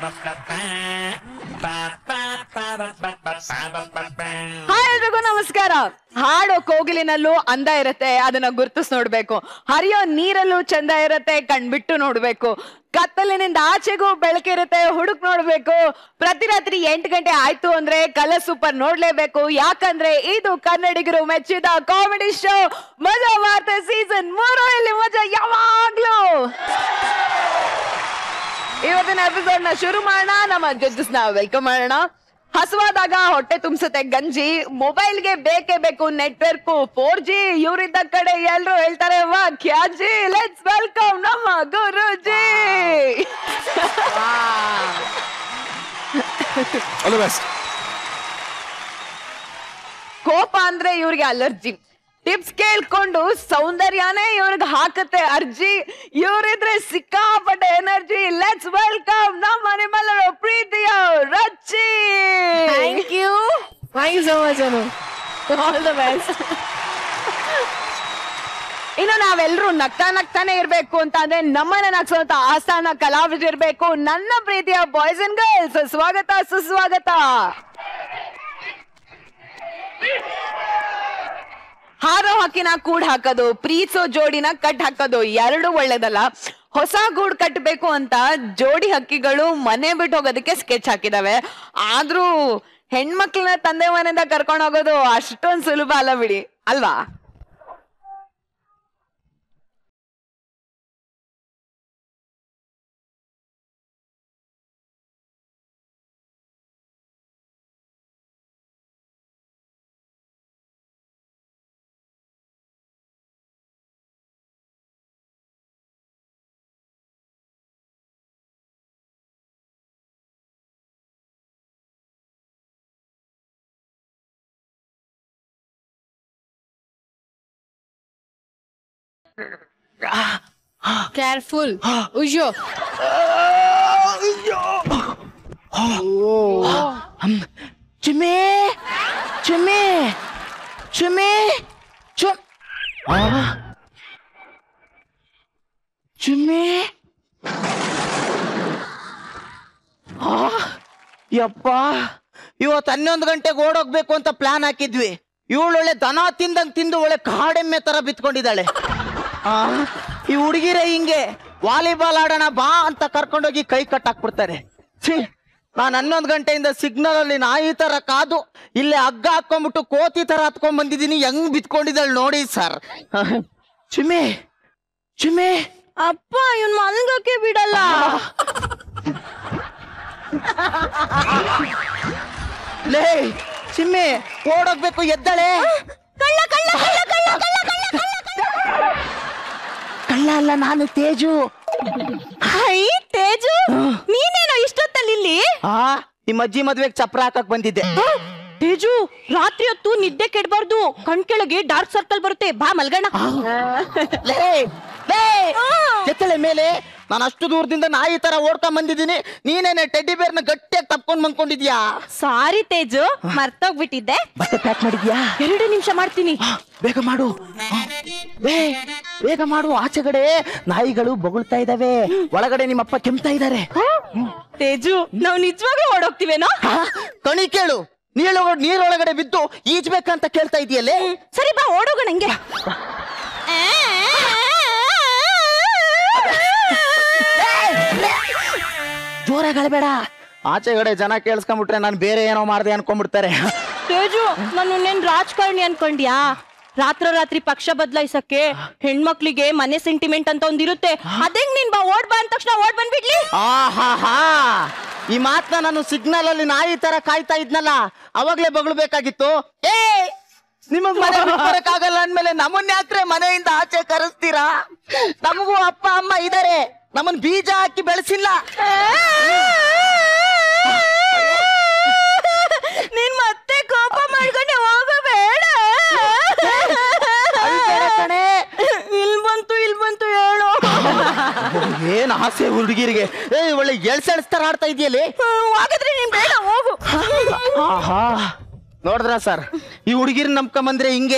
Hi ಎಲ್ರಿಗೂ ನಮಸ್ಕಾರ ಹಾಡೋ ಕೋಗಿಲಿನಲ್ಲೂ ಅಂದ ಇರತ್ತೆ ಅದನ್ನ ಗುರ್ತಿಸ್ ನೋಡ್ಬೇಕು ಹರಿಯೋ ನೀರಲ್ಲೂ ಚಂದ ಇರತ್ತೆ ಕಣ್ಬಿಟ್ಟು ನೋಡ್ಬೇಕು ಕತ್ತಲಿನಿಂದ ಆಚೆಗೂ ಬೆಳಕಿರುತ್ತೆ ಹುಡುಕ್ ನೋಡ್ಬೇಕು ಪ್ರತಿ ರಾತ್ರಿ ಎಂಟು ಗಂಟೆ ಆಯ್ತು ಅಂದ್ರೆ ಕಲರ್ ಸೂಪರ್ ನೋಡ್ಲೇಬೇಕು ಯಾಕಂದ್ರೆ ಇದು ಕನ್ನಡಿಗರು ಮೆಚ್ಚಿದ ಕಾಮಿಡಿ ಶೋ ಮಜಾ ವಾರ್ತೆ ಸೀಸನ್ ಮೂರು ಇಲ್ಲಿ ಮಜಾ ಯಾವಾಗ್ಲೂ ಇವತ್ತಿನ ಎಪಿಸೋಡ್ ನ ಶುರು ಮಾಡೋಣ ನಮ್ಮ ಜಡ್ಜಸ್ ನ ವೆಲ್ಕಮ್ ಮಾಡೋಣ ಹಸುವಾದಾಗ ಹೊಟ್ಟೆ ತುಂಬಿಸುತ್ತೆ ಗಂಜಿ ಮೊಬೈಲ್ಗೆ ಬೇಕೇ ಬೇಕು ನೆಟ್ವರ್ಕ್ ಫೋರ್ ಜಿ ಇವ್ರಿದ್ದ ಕಡೆ ಎಲ್ರು ಹೇಳ್ತಾರೆ ವಾ ಕ್ಯಾಜಿ ಲೆಟ್ಸ್ ವೆಲ್ಕಮ್ ನಮ್ಮ ಗುರುಜಿ ಆಲ್ ದ ಬೆಸ್ಟ್ ಕೋಪ ಅಂದ್ರೆ ಇವ್ರಿಗೆ ಅಲರ್ಜಿ ಟಿಪ್ಸ್ ಕೇಳ್ಕೊಂಡು ಸೌಂದರ್ಯನೇ ಇವ್ರಿಗೆ ಹಾಕತ್ತೆ ಅರ್ಜಿ ಇವ್ರಿದ್ರೆ ಸಿಕ್ಕಾಪಟ್ಟೆ ಎನರ್ಜಿ ಲೆಟ್ಸ್ ವೆಲ್ಕಮ್ ನಮ್ಮ ನಿಮ್ಮೆಲ್ಲರ ಪ್ರೀತಿಯ Rachi thank you thank you so much Anu all the best ಇನ್ನು ನಾವೆಲ್ಲರೂ ನಗ್ತಾ ನಗ್ತಾನೆ ಇರ್ಬೇಕು ಅಂತ ಅಂದ್ರೆ ನಮ್ಮನ್ನ ನಗ್ಸುವಂತ ಆಸ್ಥಾನ ಕಲಾವಿದರಿರ್ಬೇಕು ನನ್ನ ಪ್ರೀತಿಯ ಬಾಯ್ಸ್ ಅಂಡ್ ಗರ್ಲ್ಸ್ ಸ್ವಾಗತ ಸುಸ್ವಾಗತ ಹಾರೋ ಹಕ್ಕಿನ ಕೂಡ್ ಹಾಕೋದು ಪ್ರೀತಿಸೋ ಜೋಡಿನ ಕಟ್ ಹಾಕೋದು ಎರಡು ಒಳ್ಳೇದಲ್ಲ ಹೊಸ ಗೂಡ್ ಕಟ್ಟಬೇಕು ಅಂತ ಜೋಡಿ ಹಕ್ಕಿಗಳು ಮನೆ ಬಿಟ್ಟು ಹೋಗೋದಕ್ಕೆ ಸ್ಕೆಚ್ ಹಾಕಿದಾವೆ ಆದ್ರೂ ಹೆಣ್ಮಕ್ಳನ್ನ ತಂದೆ ಮನೆಯಿಂದ ಕರ್ಕೊಂಡು ಹೋಗೋದು ಅಷ್ಟೊಂದು ಸುಲಭ ಅಲ್ಲ ಬಿಡಿ ಅಲ್ವಾ ಕೇರ್ಫುಲ್ ಉಯ್ಯೋ ಚಿಮ್ಮಿ ಚಿಮ್ಮಿ ಚಿಮ್ಮಿ ಚುಮ್ ಆ? ಚಿಮ್ಮಿ ಆ, ಯಪ್ಪ ಇವತ್ತು ಹನ್ನೊಂದು ಗಂಟೆಗೆ ಓಡೋಗ್ಬೇಕು ಅಂತ ಪ್ಲಾನ್ ಹಾಕಿದ್ವಿ ಇವಳು ಒಳ್ಳೆ ದನ ತಿಂದಂಗ್ ತಿಂದು ಒಳ್ಳೆ ಕಾಡೆಮ್ಮೆ ತರ ಬಿತ್ಕೊಂಡಿದ್ದಾಳೆ ಆ ಈ ಹುಡುಗಿರೇ ಹಿಂಗೆ ವಾಲಿಬಾಲ್ ಆಡೋಣ ಬಾ ಅಂತ ಕರ್ಕೊಂಡೋಗಿ ಕೈ ಕಟ್ಟಾಕ್ಬಿಡ್ತಾರೆ ಛೀ ನಾನು ಹನ್ನೊಂದು ಗಂಟೆಯಿಂದ ಸಿಗ್ನಲ್ ಅಲ್ಲಿ ನಾಯಿ ತರ ಕಾದು ಇಲ್ಲೇ ಹಗ್ಗ ಹಾಕೊಂಡ್ಬಿಟ್ಟು ಕೋತಿ ತರ ಹತ್ಕೊಂಡ್ ಬಂದಿದ್ದೀನಿ ಹೆಂಗ್ ಬಿತ್ಕೊಂಡಿದ್ದಾಳೆ ನೋಡಿ ಸರ್ ಚಿಮ್ಮಿ ಚಿಮ್ಮಿ ಅಪ್ಪ ಇವನ್ ಮಲ್ಗಕ್ಕೆ ಬಿಡಲ್ಲ ಲೇ ಚಿಮ್ಮಿ ಓಡೋಗ್ಬೇಕು ಎದ್ದಳೆ ಕಳ್ಳ ಅಲ್ಲ ನಾನು ತೇಜು ಹೈ ತೇಜು ನೀನೇನೋ ಇಷ್ಟೊತ್ತಲ್ಲಿ ಇಲ್ಲಿ ಆ ನಿಮ್ಮ ಅಜ್ಜಿ ಮದ್ವೆಗೆ ಚಪ್ರ ಹಾಕಕ್ ಬಂದಿದ್ದೆ ತೇಜು ರಾತ್ರಿ ಹೊತ್ತು ನಿದ್ದೆ ಕೆಡಬಾರ್ದು ಕಣ್ ಕೆಳಗೆ ಡಾರ್ಕ್ ಸರ್ಕಲ್ ಬರುತ್ತೆ ಬಾ ಮಲ್ಗಣ ಲೇ ಲೇ ಎತ್ತಳೆ ಮೇಲೆ ನಾನು ಅಷ್ಟು ದೂರದಿಂದ ನಾಯಿ ತರ ಓಡ್ಕೊಂಡ್ ಬಂದಿದ್ದೀನಿ ನೀನೇನೆ ಟೆಡ್ಡಿ ಬೇರ್ನ ಗಟ್ಟಿಯಾಗಿ ತಪ್ಕೊಂಡ್ ಬಂದ್ಕೊಂಡಿದ್ಯಾ ಸಾರಿ ತೇಜು ಮರ್ತೋಗ್ಬಿಟ್ಟಿದ್ದೆ ಬಟ್ಟೆ ಪ್ಯಾಕ್ ಮಾಡಿದ್ಯಾ ಎರಡು ನಿಮಿಷ ಮಾಡ್ತೀನಿ ಬೇಗ ಮಾಡು ಬೇ ಬೇಗ ಮಾಡು ಆಚೆಗಡೆ ನಾಯಿಗಳು ಬೊಗಳ್ತಾ ಇದಾವೆ ಒಳಗಡೆ ನಿಮ್ಮಪ್ಪ ಕೆಮ್ತಾ ಇದ್ದಾರೆ ತೇಜು ನಾವ್ ನಿಜವಾಗ್ಲೂ ಓಡೋಗ್ತಿವೇನೋ ಕಣಿ ಕೇಳು ನೀಳು ನೀರೊಳಗಡೆ ಬಿದ್ದು ಈಜ್ಬೇಕಂತ ಕೇಳ್ತಾ ಇದೆಯಲ್ಲೇ ಸರಿ ಬಾ ಓಡೋಗೋಣ ಹಂಗೆ ಜೋರಾಗಿ ಅಳಬೇಡ ಆಚೆಗಡೆ ಜನ ಕೇಳಿಸ್ಕೊಂಡ್ಬಿಟ್ರೆ ನಾನು ಬೇರೆ ಏನೋ ಮಾಡ್ದೆ ಅನ್ಕೊಂಡ್ಬಿಡ್ತಾರೆ ತೇಜು ನಾನು ಇನ್ನೇನ್ ರಾಜಕಾರಣಿ ಅನ್ಕೊಂಡ್ಯಾ ರಾತ್ರೋ ರಾತ್ರಿ ಪಕ್ಷ ಬದಲಾಯಿಸಕ್ಕೆ ಹೆಣ್ಮಕ್ಳಿಗೆ ಮನೆ ಸೆಂಟಿಮೆಂಟ್ ಅಂತ ಒಂದಿರುತ್ತೆ ಅದೇಂಗ್ ನೀನ್ ಬಾ ಓಡ್ ಬಾ ಅಂದ ತಕ್ಷಣ ಓಡ್ ಬಂದ್ಬಿಡ್ಲಿ ಆಹಾಹಾ ಈ ಮಾತನ್ನ ನಾನು ಸಿಗ್ನಲ್ ಅಲ್ಲಿ ನಾಯಿ ತರ ಕಾಯ್ತಾ ಇದ್ನಲ್ಲ ಅವಾಗ್ಲೇ ಬಗಳ್ಬೇಕಾಗಿತ್ತು ಏ ನಿಮಗ್ ಮನೆ ಆಗಲ್ಲ ಅಂದ್ಮೇಲೆ ನಮ್ಮನ್ನ ಯಾಕ್ರೆ ಮನೆಯಿಂದ ಆಚೆ ಕರೆಸ್ತೀರಾ ನಮಗೂ ಅಪ್ಪ ಅಮ್ಮ ಇದಾರೆ ನಮ್ಮನ್ ಬೀಜ ಹಾಕಿ ಬೆಳೆಸಿಲ್ಲ ನೀನ್ ಮತ್ತೆ ಕೋಪ ಮಾಡ್ಕೊಂಡು ಹೋಗಬೇಡ ಅಳ್ಬೇಡ ಕಣೆ. ಇಲ್ ಬಂತು ಇಲ್ ಬಂತು ಹೇಳು ಏನ್ ಆಸೆ ಹುಡುಗಿರಿಗೆ ಏ ಒಳ್ಳೆ ಎಳ್ಸೆಳ್ಸ್ತಾರ ಆಡ್ತಾ ಇದೆಯಲ್ಲಿ ಹಾಗಾದ್ರೆ ನೀನ್ ಬೇಡ ಹೋಗು ಆಹಾ ನೋಡಿದ್ರ ಸರ್ ಈ ಹುಡುಗಿರ್ ನಂಬ್ಕೊಂಬಂದ್ರೆ ಹಿಂಗೆ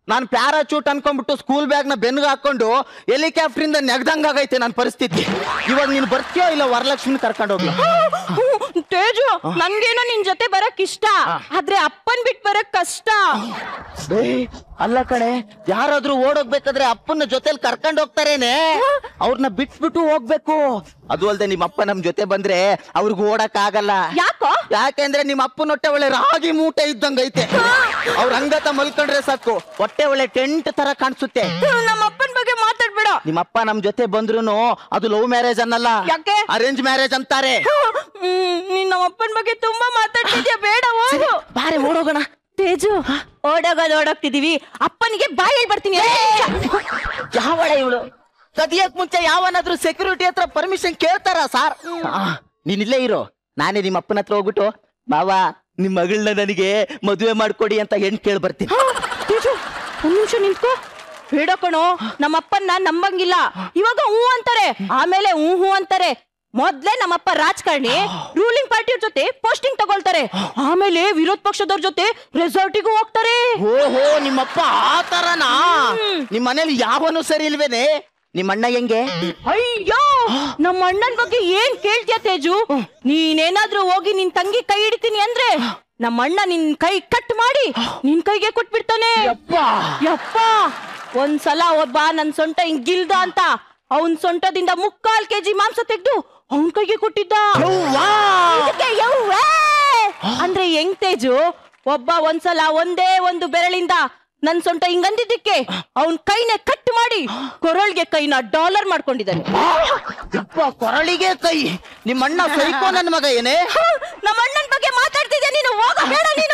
ನಾನು ಪ್ಯಾರಾಚೂಟ್ ಅನ್ಕೊಂಡ್ಬಿಟ್ಟು ಸ್ಕೂಲ್ ಬ್ಯಾಗ್ ನ ಬೆನ್ಗೆ ಹಾಕೊಂಡು ಹೆಲಿಕಾಪ್ಟರ್ ಇಂದ ನೆಗ್ದಂಗಾಗೈತೆ ನನ್ನ ಪರಿಸ್ಥಿತಿ ಇವಾಗ ನೀನು ಬರ್ತೀಯೋ ಇಲ್ಲ ವರಲಕ್ಷ್ಮಿ ಕರ್ಕೊಂಡು ಹೋಗ್ಲಾ ತೇಜು ನನ್ಗೇನೋ ನಿನ್ ಜೊತೆ ಬರಕ್ ಇಷ್ಟ ಆದ್ರೆ ಅಪ್ಪನ್ ಬಿಟ್ ಬರಕ್ ಕಷ್ಟ ಏಯ್, ಅಲ್ಲ ಕಣೆ ಯಾರಾದ್ರೂ ಓಡೋಗ್ಬೇಕಾದ್ರೆ ಅಪ್ಪನ ಜೊತೆಲಿ ಕರ್ಕೊಂಡು ಹೋಗ್ತಾರೇನೆ ಅವ್ರನ್ನ ಬಿಟ್ಬಿಟ್ಟು ಹೋಗ್ಬೇಕು ಅದು ಅಲ್ದೆ ನಿಮ್ಮ ಅಪ್ಪ ನಮ್ ಜೊತೆ ಬಂದ್ರೆ ಅವ್ರಿಗೆ ಓಡಕ್ ಆಗಲ್ಲ ಯಾಕೋ ಯಾಕೆಂದ್ರೆ ನಿಮ್ಮ ಅಪ್ಪನ ಹೊಟ್ಟೆ ಒಳ್ಳೆ ರಾಗಿ ಮೂಟೆ ಇದ್ದಂಗ ಐತೆ ಅವ್ರ ಅಂಗತ ಮಲ್ಕೊಂಡ್ರೆ ಸಾಕು ಹೊಟ್ಟೆ ಒಳ್ಳೆ ಟೆಂಟ್ ತರ ಕಾಣಿಸುತ್ತೆ ನಮ್ಮ ಅಪ್ಪನ್ ಬಗ್ಗೆ ಮಾತಾಡ್ಬೇಡ ನಿಮ್ಮ ಅಪ್ಪ ನಮ್ ಜೊತೆ ಬಂದ್ರು ಅದು ಲವ್ ಮ್ಯಾರೇಜ್ ಅನ್ನಲ್ಲ ಯಾಕೆ? ಅರೇಂಜ್ ಮ್ಯಾರೇಜ್ ಅಂತಾರೆ ಹ್ಮ್, ನೀನ್ ನಮ್ಮ ಅಪ್ಪನ್ ಬಗ್ಗೆ ತುಂಬಾ ಮಾತಾಡ್ತಿದ್ಯಾ ಬೇಡ ಹೋಗು ಬಾರೆ ಓಡೋಗೋಣ ತೇಜು ಓಡೋಗೋದು ಓಡೋಗ್ತಿದೀವಿ ಅಪ್ಪನಿಗೆ ಬಾಯಲ್ಲಿ ಬರ್ತೀನಿ ಯಾವಳ ಇವಳು ಕದಿಯಕ್ ಮುಂಚೆ ಯಾವನಾದ್ರೂ ಸೆಕ್ಯೂರಿಟಿ ಹತ್ರ ಪರ್ಮಿಷನ್ ಕೇಳ್ತಾರ ಸಾರ್ ನೀನ್ ಇಲ್ಲೇ ಇರೋ ನಾನೇ ನಿಮ್ಮ ಅಪ್ಪನ ಹತ್ರ ಹೋಗ್ಬಿಟ್ಟು ಮಾವ ನಿಮ್ ಮಗಳನ್ನ ನನಗೆ ಮದುವೆ ಮಾಡ್ಕೊಡಿ ಅಂತ ಹೆಣ್ ಕೇಳ್ ಬರ್ತೀನಿ ತೇಜು ಒಂದ್ ನಿಮಿಷ ನಿಂತ್ಕೋ ಬೇಡ ಕಣೋ ನಮ್ಮಪ್ಪನ್ನ ನಂಬಂಗಿಲ್ಲ ಇವಾಗ ಹೂ ಅಂತಾರೆ ಆಮೇಲೆ ಹೂ ಹೂ ಅಂತಾರೆ ಮೊದ್ಲೇ ನಮ್ಮಪ್ಪ ರಾಜಕಾರಣಿ ರೂಲಿಂಗ್ ಪಾರ್ಟಿ ಜೊತೆ ಪೋಸ್ಟಿಂಗ್ ತಗೊಳ್ತಾರೆ ಆಮೇಲೆ ವಿರೋಧ ಪಕ್ಷದವ್ರ ಜೊತೆ ರೆಸಾರ್ಟಿಗೂ ಹೋಗ್ತಾರೆ ಓಹೋ ನಿಮ್ಮಪ್ಪ ಆ ತರನಾ ನಿಮ್ ಮನೇಲಿ ಯಾವನು ಸರಿ ಇಲ್ವೇನೆ ನಿಮ್ಮ ಅಣ್ಣ ಹೆಂಗೆ ಅಯ್ಯೋ ನಮ್ಮ ಅಣ್ಣನ್ ಬಗ್ಗೆ ಏನ್ ಕೇಳ್ತೀಯ ತೇಜು ನೀನೇನಾದ್ರೂ ಹೋಗಿ ನಿನ್ ತಂಗಿ ಕೈ ಹಿಡಿತೀನಿ ಅಂದ್ರೆ ನಮ್ಮ ಅಣ್ಣ ನಿನ್ ಕೈ ಕಟ್ ಮಾಡಿ ನಿನ್ ಕೈಗೆ ಕೊಟ್ಬಿಡ್ತಾನೆ ಯಪ್ಪ ಒಂದ್ಸಲ ಒಬ್ಬ ನನ್ ಸೊಂಟ ಹಿಂಗ್ ಗಿಲ್ದ ಅಂತ ಅವನ್ ಸೊಂಟದಿಂದ ಮುಕ್ಕಾಲ್ ಕೆಜಿ ಮಾಂಸ ತೆಗ್ದು ಅವನ್ ಕೈಗೆ ಕೊಟ್ಟಿದ್ದ ಇದಕ್ಕೆ ಯವ್ವೇ! ಅಂದ್ರೆ ಹೆಂಗ್ ತೇಜು ಒಬ್ಬ ಒಂದ್ಸಲ ಒಂದೇ ಒಂದು ಬೆರಳಿಂದ ನನ್ ಸೊಂಟ ಹಿಂಗಂದಿದ್ದಕ್ಕೆ ಅವನ್ ಕೈನೇ ಕಟ್ ಮಾಡಿ ಕೊರಳ್ಗೆ ಕೈನ ಡಾಲರ್ ಮಾಡ್ಕೊಂಡಿದ್ದಾನೆ ಯಪ್ಪ ಕೊರಳಿಗೆ ಕೈ ನಿಮ್ಮ ಅಣ್ಣ ಸೈಕೋ ನನ್ ಮಗ ಏನೇ ನಮ್ಮ ಅಣ್ಣನ ಬಗ್ಗೆ ಮಾತಾಡ್ತಿದ್ಯಾ ನೀನು ಹೋಗ ಬೇಡ ನೀನು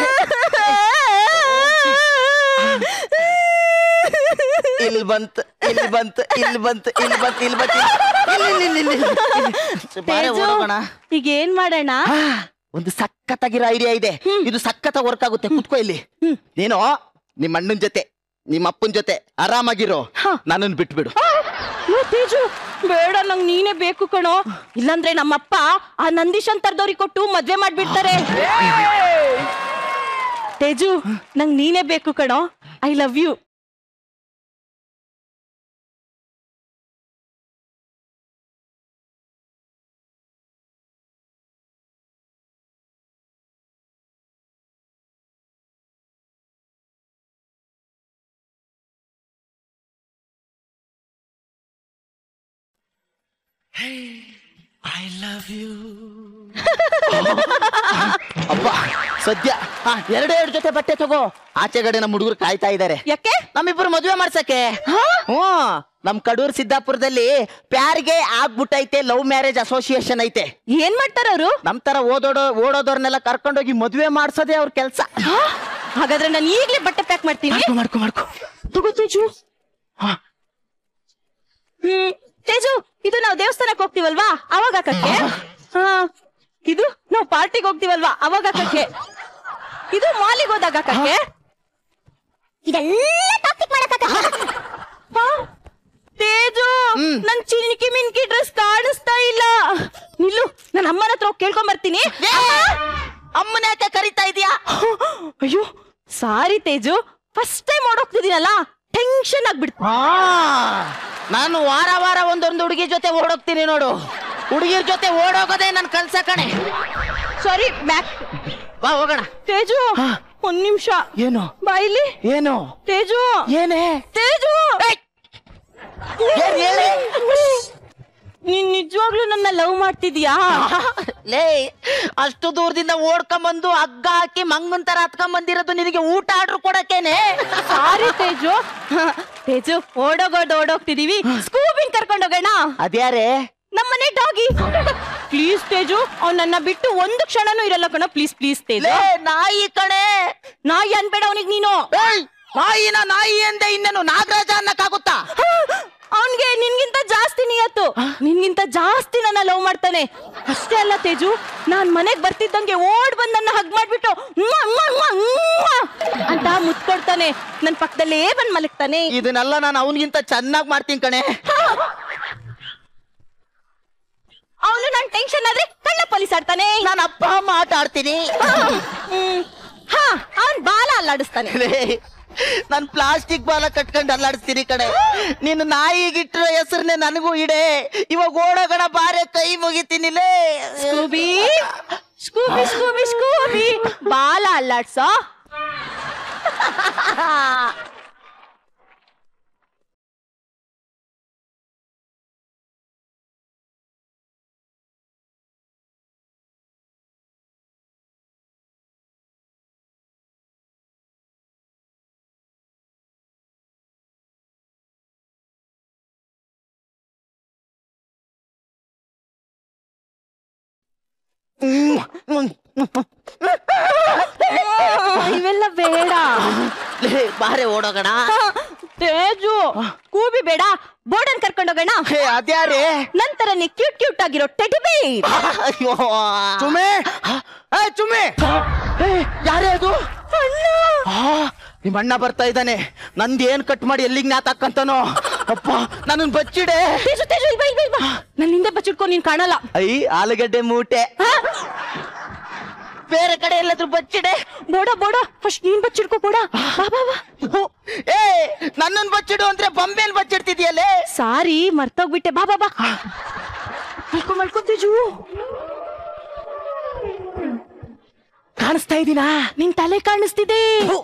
ಇಲ್ಲಿ ಬಂತು ಇಲ್ಲಿ ಬಂತು ಇಲ್ಲಿ ಬಂತು ಇಲ್ಲಿ ಬಂತು ಇಲ್ಲಿ ಬಂತು ಇಲ್ಲಿ, ಇಲ್ಲಿ, ಇಲ್ಲಿ, ಇಲ್ಲಿ, ಇಲ್ಲಿ. ಬಾರೆ ತೇಜು, ಓಡೋಗೋಣ ಈಗ ಏನ್ ಮಾಡೋಣ ಆ, ಒಂದು ಸಖತ್ತಾಗಿರೋ ಐಡಿಯಾ ಇದೆ ಇದು ಸಖತ್ತ ವರ್ಕ್ ಆಗುತ್ತೆ ಕುತ್ಕೋ ಇಲ್ಲಿ ನೀನು ನಿಮ್ಮ ಅಣ್ಣನ ಜೊತೆ ನಿಮ್ಮ ಅಪ್ಪನ ಜೊತೆ ಆರಾಮಾಗಿರೋ ನನ್ನನ್ನು ಬಿಟ್ಬಿಡು ಅಯ್ಯೋ, ತೇಜು ಬೇಡ ನಂಗ್ ನೀನೇ ಬೇಕು ಕಣೋ ಇಲ್ಲಾಂದ್ರೆ ನಮ್ಮಪ್ಪ ಆ ನಂದೀಶ್ ಅಂತರ್ದವ್ರಿಗೆ ಕೊಟ್ಟು ಮದ್ವೆ ಮಾಡ್ಬಿಡ್ತಾರೆ ತೇಜು ನಂಗ್ ನೀನೇ ಬೇಕು ಕಣೋ ಐ ಲವ್ ಯು ಅಪ್ಪ ಸದ್ಯ ಹಾ ಎರಡೇ ಎರಡು ಜೊತೆ ಬಟ್ಟೆ ತಗೋ ಆಚೆಗಡೆ ನಮ್ಮ ಹುಡುಗರು ಕಾಯ್ತಾ ಇದ್ದಾರೆ ಯಾಕೆ ನಮ್ಮಿಬ್ರು ಮದುವೆ ಮಾಡ್ಸಕ್ಕೆ ಹ್ಞೂ ನಮ್ ಕಡೂರ್ ಸಿದ್ದಾಪುರದಲ್ಲಿ ಪ್ಯಾರಿಗೆ ಆಗ್ಬಿಟ್ಟೈತೆ ಲವ್ ಮ್ಯಾರೇಜ್ ಅಸೋಸಿಯೇಷನ್ ಐತೆ ಏನ್ ಮಾಡ್ತಾರ ಅವ್ರು ನಮ್ ತರ ಓದೋಡೋ ಓಡೋದವ್ರನ್ನೆಲ್ಲ ಕರ್ಕೊಂಡೋಗಿ ಮದುವೆ ಮಾಡ್ಸೋದೇ ಅವ್ರ ಕೆಲ್ಸ ಹಾಗಾದ್ರೆ ನಾನು ಈಗ್ಲೇ ಬಟ್ಟೆ ಪ್ಯಾಕ್ ಮಾಡ್ತೀನಿ ಮಾಡ್ಕೊ ಮಾಡ್ಕೊ ತಗೋ ತೇಜು ಹಾ. ಹ್ಮ್ ತೇಜು ಇದು ನಾವು ದೇವಸ್ಥಾನಕ್ಕೆ ಹೋಗ್ತೀವಲ್ವಾ ಅವಾಗ ಹಾಕಕ್ಕೆ ಹಾ ಇದು ನಾವು ಪಾರ್ಟಿಗೆ ಹೋಗ್ತೀವಲ್ವಾ ಅವಾಗ ಹಾಕಕ್ಕೆ ಇದು ಮಾಲಿಗೆ ಹೋದಾಗ ಹಾಕಕ್ಕೆ ಇದೆಲ್ಲ ಟಾಪಿಕ್ ತೇಜು ನನ್ ಚಿನ್ಕಿ ಮಿನ್ಕಿ ಡ್ರೆಸ್ ಕಾಣಿಸ್ತಾ ಇಲ್ಲ ನಿಲ್ಲು ನನ್ನ ಅಮ್ಮನ ಹತ್ರ ಹೋಗಿ ಕೇಳ್ಕೊಂಡ್ ಬರ್ತೀನಿ ಅಮ್ಮನ ಯಾಕೆ ಕರಿತಾ ಇದೀಯಾ ಅಯ್ಯೋ ಸಾರಿ ತೇಜು ಫಸ್ಟ್ ಟೈಮ್ ಓಡೋಗ್ತಿದ್ದೀನಲ್ಲ ಟೆನ್ಷನ್ ಆಗ್ಬಿಡ್ತು ಹಾ ನಾನು ವಾರ ವಾರ ಒಂದೊಂದು ಹುಡುಗಿ ಜೊತೆ ಓಡೋಗ್ತೀನಿ ನೋಡು ಹುಡುಗಿರ್ ಜೊತೆ ಓಡೋಗೋದೇ ನನ್ ಕಲ್ಸ ಕಣೆ ಸಾರಿ ಬ್ಯಾಕ್ ಬಾ ಹೋಗೋಣ ತೇಜು ಒಂದ್ ನಿಮಿಷ ಏನು ಬಾಯಿಲಿ ಏನು ತೇಜು ಏನೇ ತೇಜು ಏನ್ ಹೇಳಿ ನೀನ್ ನಿಜವಾಗ್ಲೂ ನನ್ನ ಲವ್ ಮಾಡ್ತಿದ್ಯಾ ಲೇ ಅಷ್ಟು ದೂರದಿಂದ ಓಡ್ಕೊಂಬಂದು ಹಗ್ಗ ಹಾಕಿ ಮಂಗನ್ ತರ ಹತ್ಕೊಂಬಂದಿರೋದು ನಿನಗೆ ಊಟ ಆರ್ಡರ್ ಕೊಡಕ್ಕೇನೆ ಸಾರಿ ತೇಜು ತೇಜು ಓಡೋಗೋಡ್ ಓಡೋಗ್ತಿದೀವಿ ಸ್ಕೂಬಿನ್ ಕರ್ಕೊಂಡ್ ಹೋಗೋಣ ಅದ್ಯಾರೇ ನಮ್ಮನೆ ಡಾಗಿ ಪ್ಲೀಸ್ ತೇಜು ಅವ್ನ್ ನನ್ನ ಬಿಟ್ಟು ಒಂದು ಕ್ಷಣನೂ ಇರಲ್ಲ ಕಣ ಪ್ಲೀಸ್ ಪ್ಲೀಸ್ ತೇಜು ಲೇ ನಾಯಿ ಕಣೆ ನಾಯಿ ಅನ್ಬೇಡ ಅವನಿಗೆ ನೀನು ಏಯ್, ನಾಯಿನ ನಾಯಿ ಎಂದೆ ಇನ್ನೇನು ನಾಗರಾಜ ಅನ್ನಕ್ಕಾಗುತ್ತಾ ಅವನ್ಗೆ ನಿನ್ಗಿಂತ ಜಾಸ್ತಿ ನಿಯತ್ತು ನಿನ್ಗಿಂತ ಜಾಸ್ತಿ ನನ್ನ ಲವ್ ಮಾಡ್ತಾನೆ ಅಷ್ಟೇ ಅಲ್ಲ ತೇಜು ನಾನ್ ಮನೆಗ್ ಬರ್ತಿದ್ದಂಗೆ ಓಡ್ ಬಂದ್ ನನ್ನ ಹಗ್ ಮಾಡ್ಬಿಟ್ಟು ಮ್ವಾ, ಮ್ವಾ, ಮ್ವಾ, ಮ್ವಾ ಅಂತ ಮುತ್ಕೊಡ್ತಾನೆ ನನ್ ಪಕ್ಕದಲ್ಲೇ ಬಂದ್ ಮಲಗ್ತಾನೆ ಇದನ್ನೆಲ್ಲ ನಾನು ಅವನಿಗಿಂತ ಚೆನ್ನಾಗಿ ಮಾಡ್ತೀನಿ ಕಣೆ ಅವನು ನನ್ ಟೆನ್ಷನ್ ಆದ್ರೆ ಕಳ್ಳ ಪೊಲೀಸ್ ಆಡ್ತಾನೆ ನಾನು ಅಪ್ಪ ಅಮ್ಮ ಆಟ ಆಡ್ತೀನಿ ಹ್ಮ್. ಹಾ ಅವನ್ ಬಾಲ ಅಲ್ಲಾಡಿಸ್ತಾನೆ ಲೇ, ನಾನ್ ಪ್ಲಾಸ್ಟಿಕ್ ಬಾಲ ಕಟ್ಕೊಂಡು ಅಲ್ಲಾಡಿಸ್ತೀನಿ ಕಡೆ ನೀನು ನಾಯಿಗಿಟ್ಟಿರೋ ಹೆಸರನ್ನೇ ನನಗೂ ಇಡೆ ಇವಾಗ ಓಡೋಗಣ ಬಾರೆ ಕೈ ಮುಗಿತೀನಿಲೇ ಸ್ಕೂಬಿ ಸ್ಕೂಬಿ ಸ್ಕೂಬಿ ಸ್ಕೂಬಿ ಬಾಲ ಅಲ್ಲಾಡ್ಸೋ ಇವೆಲ್ಲ ಬೇಡ ಲೇ, ಬಾರೆ ಓಡೋಗಣ ತೇಜು ಕೂಬಿ ಬೇಡ ಬೋರ್ಡನ್ ಕರ್ಕೊಂಡೋಗೋಣ ಹೇ ಅದ್ಯಾರೇ ನಂತರ ನೀ ಕ್ಯೂಟ್ ಕ್ಯೂಟ್ ಆಗಿರೋ ಟೆಡಿ ಬೇರ್ ಅಯ್ಯೋ ಚುಮ್ಮೆ ಏ ಚುಮ್ಮೆ ಯಾರೇ ಅದು ಆ, ನಿಮ್ಮ ಅಣ್ಣ ಬರ್ತಾ ಇದ್ದಾನೆ ನಂದೇನ್ ಕಟ್ ಮಾಡಿ ಎಲ್ಲಿಗೆ ನ್ಯಾತಾಕಂತಾನೋ ಅಪ್ಪ ನನ್ನ ಬಚ್ಚಿಡೆ ತೇಜು ತೇಜು ಇಲ್ಬಾ ಇಲ್ಬಾ ಇಲ್ಬಾ ನನ್ನ ಹಿಂದೆ ಬಚ್ಚಿಟ್ಕೊಂಡು ನೀನ್ ಕಾಣಲ್ಲ ಐ ಆಲೂಗಡ್ಡೆ ಮೂಟೆ ಹಾ? ಬೇರೆ ಕಡೆ ಎಲ್ಲಾದ್ರೂ ಬಚ್ಚಿಡೆ ಬೋಡ ಬೋಡ ಫಸ್ಟ್ ನೀನ್ ಬಚ್ಚಿಡ್ಕೋ ಬೋಡ ಬಾ ಬಾ ಬಾ ಏ ನನ್ನನ್ ಬಚ್ಚಿಡು ಅಂದ್ರೆ ಬೊಂಬೆಲ್ ಬಚ್ಚಿಡ್ತಿದ್ಯಲ್ಲೇ ಸಾರಿ ಮರ್ತೋಗ್ಬಿಟ್ಟೆ ಬಾ ಬಾ ಬಾ ಮಲ್ಕೊ ಮಲ್ಕೊ ತೇಜು ಕಾಣಿಸ್ತಾ ಇದೀನಾ ನಿನ್ ತಲೆ ಕಾಣಿಸ್ತಿದೆ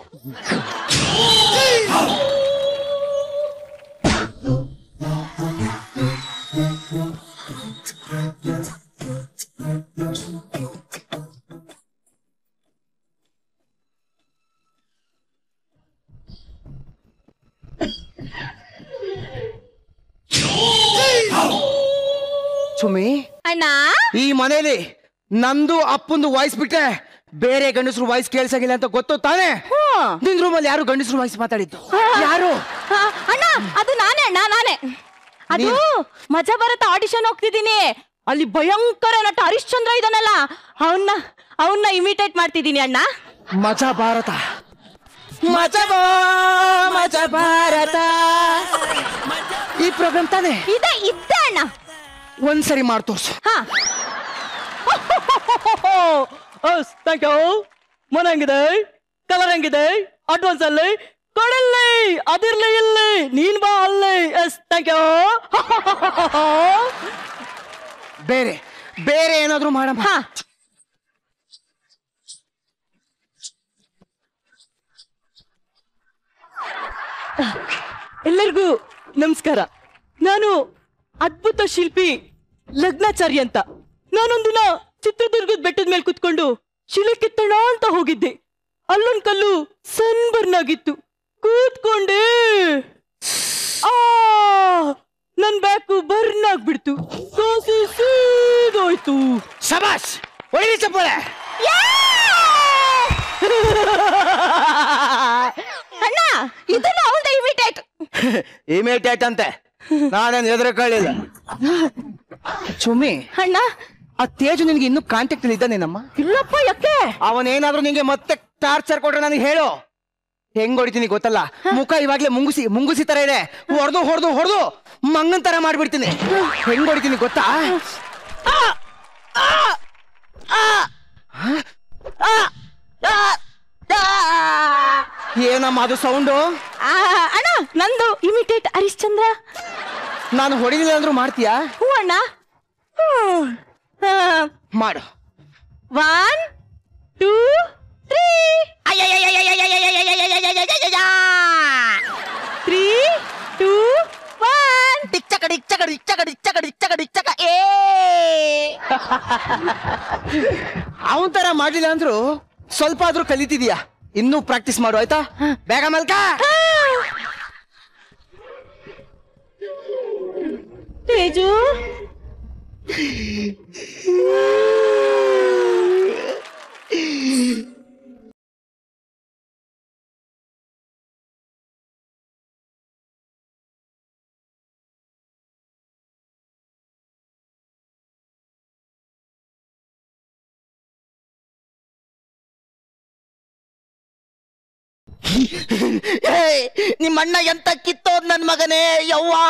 ಚುಮ್ಮಿ ಅಣ್ಣ ಈ ಮನೇಲಿ ನಂದು ಅಪ್ಪಂದು ವಾಯ್ಸ್ ಬಿಟ್ರೆ ಬೇರೆ ಗಂಡಸ್ರು ವಾಯ್ಸ್ ಕೇಳ್ಸಂಗಿಲ್ಲ ಅಂತ ಗೊತ್ತು ತಾನೇ ಹ್ಮ್. ನಿನ್ ರೂಮಲ್ಲಿ ಯಾರು ಗಂಡಸ್ರು ವಾಯ್ಸ್ ಮಾತಾಡಿದ್ದು ಯಾರು ಆ, ಅಣ್ಣ ಅದು ನಾನೇ ಅಣ್ಣ ನಾನೇ ಅದು ಮಜಾ ಬರತ್ತ ಆಡಿಷನ್ ಹೋಗ್ತಿದ್ದೀನಿ ಅಲ್ಲಿ ಭಯಂಕರ ನಟ ಹರಿಶ್ಚಂದ್ರ ಇದಾನಲ್ಲ ಅವನ್ನ ಅವನ್ನ ಇಮಿಟೇಟ್ ಮಾಡ್ತಿದ್ದೀನಿ ಅಣ್ಣ ಮಜಾ ಭಾರತ ಮಜಾ ಮಜಾ ಭಾರತ ಈ ಪ್ರೋಗ್ರಾಮ್ ತಾನೇ ಇದ ಇದ್ದ ಅಣ್ಣ ಒಂದ್ಸರಿ ಮಾಡಿ ತೋರ್ಸು ಹಾ ಥ್ಯಾಂಕ್ ಯು ಮನ ಹೆಂಗಿದೆ ಕಲರ್ ಹೆಂಗಿದೆ ಅಡ್ವಾನ್ಸ್ ಅಲ್ಲಿ ಕೊಡಲ್ಲಿ ಅದಿರ್ಲಿ ಇಲ್ಲಿ ನೀನ್ ಬಾ ಅಲ್ಲಿ ಎಸ್ ಥ್ಯಾಂಕ್ ಯು ಬೇರೆ ಬೇರೆ ಏನಾದ್ರೂ ಮಾಡಮ್ಮ ಹಾ ಎಲ್ಲರಿಗೂ ನಮಸ್ಕಾರ ನಾನು ಅದ್ಭುತ ಶಿಲ್ಪಿ ಲಗ್ನಾಚಾರಿ ಅಂತ ನಾನೊಂದಿನ ಚಿತ್ರದುರ್ಗದ ಬೆಟ್ಟದ ಮೇಲೆ ಕುತ್ಕೊಂಡು ಶಿಲೆ ಕೆತ್ತಣ ಅಂತ ಹೋಗಿದ್ದೆ ಅಲ್ಲೊಂದ್ ಕಲ್ಲು ಸನ್ಬರ್ನ್ ಆಗಿತ್ತು ಕೂತ್ಕೊಂಡೆ ಆ ನನ್ ಬ್ಯಾಕು ಬರ್ನ್ ಆಗ್ಬಿಡ್ತು ಕಾಸು ಸೀದೋಯ್ತು ಶಬಾಷ್ ಒಳ್ಳೆ ಚಪ್ಪಾಳೆ ಅಣ್ಣ ಇದನ್ನ ಅವಳ್ದ ಇಮಿಟೇಟ್ ಇಮಿಟೇಟ್ ಅಂತೆ ನಾನೇನು ಎದುರು ಕೇಳಿಲ್ಲ ಚುಮ್ಮಿ ಅಣ್ಣ ಆ ತೇಜು ನಿನ್ಗೆ ಇನ್ನೂ ಕಾಂಟ್ಯಾಕ್ಟ್ ಇದ್ದಾನೇನಮ್ಮ ಇಲ್ಲಪ್ಪ ಯಾಕೆ ಅವನೇನಾದ್ರೂ ನಿಂಗೆ ಮತ್ತೆ ಟಾರ್ಚರ್ ಕೊಟ್ರೆ ನನಗೆ ಹೇಳು ಹೆಂಗ್ ಹೊಡಿತೀನಿ ಗೊತ್ತಲ್ಲ ಮುಖ ಇವಾಗ್ಲೇ ಮುಂಗುಸಿ ಮುಂಗುಸಿ ತರ ಇದೆ ಹೊಡೆದು ಹೊಡೆದು ಹೊಡೆದು ಮಂಗನ್ ತರ ಮಾಡ್ಬಿಡ್ತೀನಿ ಹೆಂಗ್ ಹೊಡಿತೀನಿ ಗೊತ್ತಾ ಏನಮ್ಮ ಅದು ಸೌಂಡು ಆ, ಅಣ್ಣ ನಂದು ಇಮಿಟೇಟ್ ಹರಿಶ್ಚಂದ್ರ ನಾನು ಹೊಡಿಲಿಲ್ಲ ಅಂದ್ರೂ ಮಾಡ್ತೀಯಾ ಹ್ಞೂ ಅಣ್ಣ ಮಾಡು one two three three two one ಡಿಚ್ಚಕ ಡಿಚ್ಚಕ ಡಿಚ್ಚಕ ಡಿಚ್ಚಕ ಡಿಚ್ಚಕ ಡಿಚ್ಚಕ ಏ ಅವನ್ ತರ ಮಾಡ್ಲಿಲ್ಲ ಅಂದ್ರು ಸ್ವಲ್ಪ ಆದ್ರೂ ಕಲಿತಿದ್ಯಾ ಇನ್ನೂ ಪ್ರಾಕ್ಟೀಸ್ ಮಾಡು ಆಯ್ತಾ ಬೇಗ ಮಲ್ಕ ತೇಜು ಏಯ್, ನಿಮ್ಮ ಅಣ್ಣ ಎಂತ ಕಿತ್ತೋದ್ ನನ್ ಮಗನೇ ಯವ್ವಾ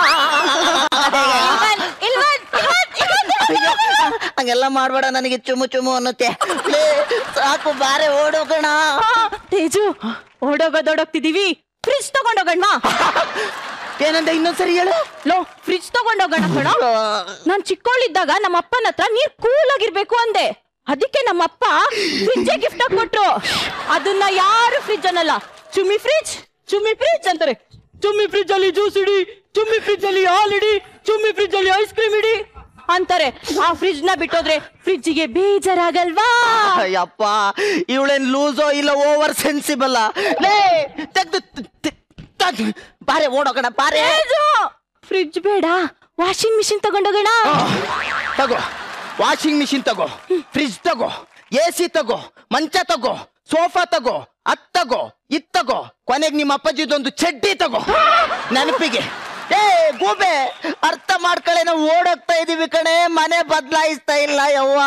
ಇಲ್ವನ್ ಇಲ್ವನ್ ಇಲ್ವನ್ ಹಂಗೆಲ್ಲ ಮಾಡ್ಬೇಡ ನನಗೆ ಚುಮು ಚುಮು ಅನ್ನುತ್ತೆ ಲೇ, ಸಾಕು ಬಾರೆ ಓಡೋಗೋಣ ತೇಜು ಓಡೋಗೋದೋಡೋಗ್ತಿದೀವಿ ಫ್ರಿಜ್ ತಗೊಂಡೋಗಣ್ವಾ ಏನಂದ ಇನ್ನೊಂದ್ಸರಿ ಹೇಳು ಲೋ ಫ್ರಿಜ್ ತಗೊಂಡೋಗೋಣ ಕಣ ನಾನ್ ಚಿಕ್ಕವಳಿದ್ದಾಗ ನಮ್ಮ ಅಪ್ಪನ ಹತ್ರ ನೀರ್ ಕೂಲ್ ಆಗಿರ್ಬೇಕು ಅಂದೆ ಅದಕ್ಕೆ ನಮ್ಮಪ್ಪ ಫ್ರಿಜ್ ಗಿಫ್ಟ್ ಆಗಿ ಕೊಟ್ರು ಅದನ್ನ ಯಾರು ಫ್ರಿಜ್ ಅನ್ನಲ್ಲ ಚುಮ್ಮಿ ಫ್ರಿಜ್ ಚುಮ್ಮಿ ಫ್ರಿಜ್ ಅಂತಾರೆ ಚುಮ್ಮಿ ಫ್ರಿಜ್ ಅಲ್ಲಿ ಜ್ಯೂಸ್ ಇಡಿ ಚುಮ್ಮಿ ಫ್ರಿಜ್ ಅಲ್ಲಿ ಹಾಲ್ ಇಡಿ ಚುಮ್ಮಿ ಫ್ರಿಜ್ ಅಲ್ಲಿ ಐಸ್ ಕ್ರೀಮ್ ಇಡಿ ಅಂತಾರೆ ಆ ಫ್ರಿಜ್ ನ ಬಿಟ್ಟೋದ್ರೆ ಫ್ರಿಡ್ಜಿಗೆ ಬೇಜಾರಾಗಲ್ವಾ ಅಯ್ಯಪ್ಪ ಇವಳೇನ್ ಲೂಸೋ ಇಲ್ಲ ಓವರ್ ಸೆನ್ಸಿಬಲ್ ಲೇ ತೆಗ್ದು ತ- ತ- ತ- ಬಾರೆ ಓಡೋಗಣ ಬಾರೆ ಫ್ರಿಡ್ಜ್ ಬೇಡ ವಾಷಿಂಗ್ ಮಿಷಿನ್ ತಗೊಂಡೋಗೋಣ ತಗೋ ವಾಷಿಂಗ್ ಮಿಷಿನ್ ತಗೋ ಫ್ರಿಜ್ ತಗೋ ಎ ಸಿ ತಗೋ ಮಂಚ ತಗೋ ಸೋಫಾ ತಗೋ ಅದ್ ತಗೋ ಇದ್ ತಗೋ ಕೊನೆಗೆ ನಿಮ್ಮ ಅಪ್ಪಾಜಿದೊಂದು ಚಡ್ಡಿ ತಗೋ ನೆನಪಿಗೆ ಏ ಗೂಬೆ ಅರ್ಥ ಮಾಡ್ಕಳೆ ನಾವು ಓಡೋಗ್ತಾ ಇದೀವಿ ಕಣೆ ಮನೆ ಬದಲಾಯಿಸ್ತಾ ಇಲ್ಲ ಯವ್ವ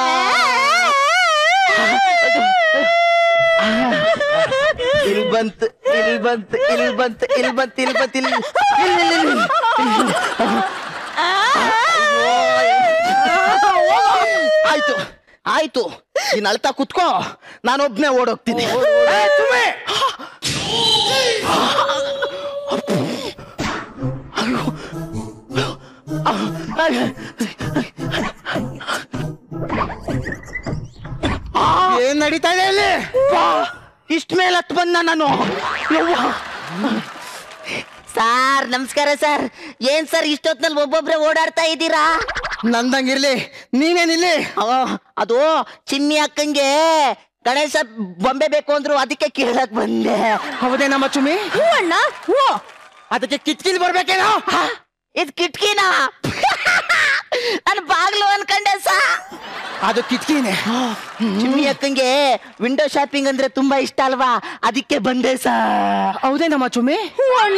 ಇಲ್ ಬಂತು ಇಲ್ ಬಂತು ಇಲ್ ಬಂತು ಇಲ್ ಬಂತು ಇಲ್ ಬಂತು ಇಲ್ ಇಲ್ ಇಲ್ ಇಲ್ ಇಲ್. ಆಯ್ತು ಆಯ್ತು ನೀನ್ ಅಳ್ತಾ ಕುತ್ಕೋ ನಾನೊಬ್ನೇ ಓಡೋಗ್ತೀನಿ ಏ, ಸುಮ್ಮನೆ. ಏನ್ ನಡೀತಾ ಇದೆ ಅಲ್ಲಿ ಬಾ, ಇಷ್ಟ್ ಮೇಲೆ ಹತ್ ಬಂದ ನಾನು ಯವ್ವ. ಸಾರ್ ನಮಸ್ಕಾರ ಸರ್ ಏನ್ ಸರ್ ಇಷ್ಟೊತ್ನಲ್ಲಿ ಒಬ್ಬೊಬ್ರೆ ಓಡಾಡ್ತಾ ಇದ್ದೀರಾ ನಂದಂಗಿರ್ಲಿ ನೀನೇನಿಲ್ಲಿ ಅವ ಅದು ಚಿನ್ನಿ ಅಕ್ಕಂಗೆ ಗಣೇಶ ಬೊಂಬೆ ಬೇಕು ಅಂದ್ರು ಅದಕ್ಕೆ ಕೇಳಕ್ ಬಂದೆ ಹೌದೇ ನಮ್ಮ ಚುಮಿ ಹ್ಞೂ ಅಣ್ಣ ಹ್ಞೂ ಅದಕ್ಕೆ ಕಿತ್ಕಿಲ್ ಬರ್ಬೇಕೇನೋ ಇದ್ ಕಿಟ್ಕಿನ ನಾನು ಬಾಗ್ಲು ಅನ್ಕಂಡೆ ಸಾ ಅದು ಕಿತ್ಕಿನೇ ಚಿನ್ನಿ ಅಕ್ಕಂಗೆ ವಿಂಡೋ ಶಾಪಿಂಗ್ ಅಂದ್ರೆ ತುಂಬಾ ಇಷ್ಟ ಅಲ್ವಾ ಅದಕ್ಕೆ ಬಂದೆ ಸಾ ಹೌದೇ ನಮ್ಮ ಚುಮಿ ಹ್ಞೂ ಅಣ್ಣ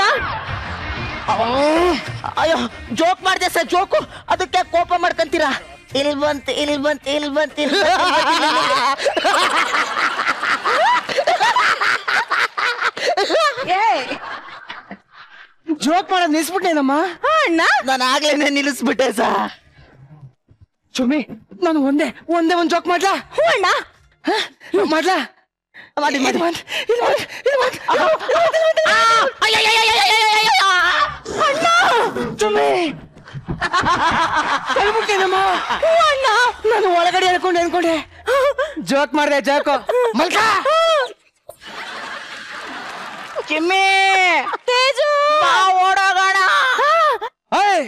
ಅಯ್ಯೋ ಜೋಕ್ ಮಾಡ್ದೆ ಸರ್ ಜೋಕು ಅದಕ್ಕೆ ಕೋಪ ಮಾಡ್ಕೊಂತೀರಾ ಇಲ್ ಬಂತ್ ಇಲ್ ಬಂತ್ ಇಲ್ ಬಂತ್ ಇಲ್ ಬಂತ್, ಇಲ್ ಬಂತ್, ಇಲ್ ಬಂತ್. ಜೋಕ್ ಮಾಡೋದ್ ನಿಲ್ಸ್ಬಿಟ್ಟೇನಮ್ಮ ಅಣ್ಣ ನಾನು ಆಗ್ಲೇನೆ ನಿಲ್ಲಿಸ್ಬಿಟ್ಟೆ ಸಾ ಚುಮಿ ನಾನು ಒಂದೇ ಒಂದೇ ಒಂದ್ ಜೋಕ್ ಮಾಡ್ಲಾ ಹ್ಞೂ ಅಣ್ಣ ಹ? ಮಾಡ್ಲಾ ಮಾಡಿ ಮಾಡಿ ಇದು ಮಾಡ್, ಇದು ಮಾಡ್, ಇದು ಮಾಡ್. ಚುಮಿ ಕೈಬಿಟ್ಟೇನಮ್ಮ ನಾನು ಒಳಗಡೆ ಹೇಳ್ಕೊಂಡೆ ಅನ್ಕೊಂಡೆ ಜೋಕ್ ಮಾಡ್ದೆ ಜೋಕು ಮಲ್ಕ ಚಿಮ್ಮಿ ತೇಜು ಬಾ ಓಡೋಗೋಣ ಏಯ್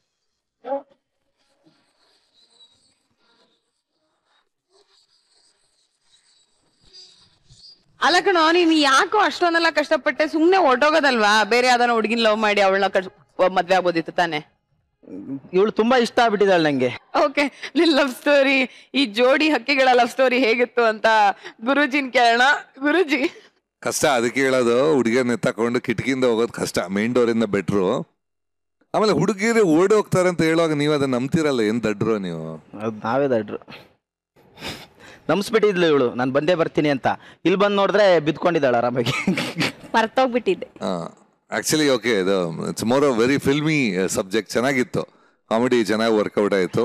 ಅಲ್ಲ ಕಣೋ ನೀನ್ ಯಾಕೋ ಅಷ್ಟೊಂದೆಲ್ಲ ಕಷ್ಟಪಟ್ಟೆ ಸುಮ್ನೆ ಹೊರ್ಟೋಗೋದಲ್ವಾ ಬೇರೆ ಯಾವ್ದಾನ ಹುಡುಗಿನ ಲವ್ ಮಾಡಿ ಅವಳನ್ನ ಮದ್ವೆ ಆಗ್ಬೋದಿತ್ತು ತಾನೆ ಇವಳು ತುಂಬಾ ಇಷ್ಟ ಆಗ್ಬಿಟ್ಟಿದ್ದಾಳೆ ನಂಗೆ ಓಕೆ ನಿನ್ ಲವ್ ಸ್ಟೋರಿ ಈ ಜೋಡಿ ಹಕ್ಕಿಗಳ ಲವ್ ಸ್ಟೋರಿ ಹೇಗಿತ್ತು ಅಂತ ಗುರುಜಿನ್ ಕೇಳೋಣ ಗುರುಜಿ ಕಷ್ಟ ಅದಕ್ಕೆ ಹೇಳೋದು ಹುಡುಗಿಯನ್ನ ಎತ್ತಕೊಂಡು ಕಿಟಕಿಯಿಂದ ಹೋಗೋದು ಕಷ್ಟ ಮೇನ್ ಡೋರಿಂದ ಬೆಟ್ರು ಆಮೇಲೆ ಹುಡುಗಿರು ಓಡಿ ಹೋಗ್ತಾರೆ ಅಂತ ಹೇಳುವಾಗ ನೀವು ಅದನ್ನ ನಂಬ್ತಿರಲ್ಲ ಏನ್ ದಡ್ರು ನೀವು ಅದು ನಾವೇ ದಡ್ರು ನಮ್ಸ್ಬಿಟ್ಟಿದ್ಲು ಇವಳು ನಾನು ಬಂದೇ ಬರ್ತೀನಿ ಅಂತ ಇಲ್ಲಿ ಬಂದು ನೋಡಿದ್ರೆ ಬಿದ್ಕೊಂಡಿದ್ದಾಳೆ ಆರಾಮಾಗಿ ಮರ್ತೋಗ್ಬಿಟ್ಟಿದ್ದೆ ಆಕ್ಚುಲಿ ಓಕೆ ಇದು it's more very filmy subject ಚೆನ್ನಾಗಿತ್ತು ಕಾಮಿಡಿ ಚೆನ್ನಾಗಿ ವರ್ಕೌಟ್ ಆಯ್ತು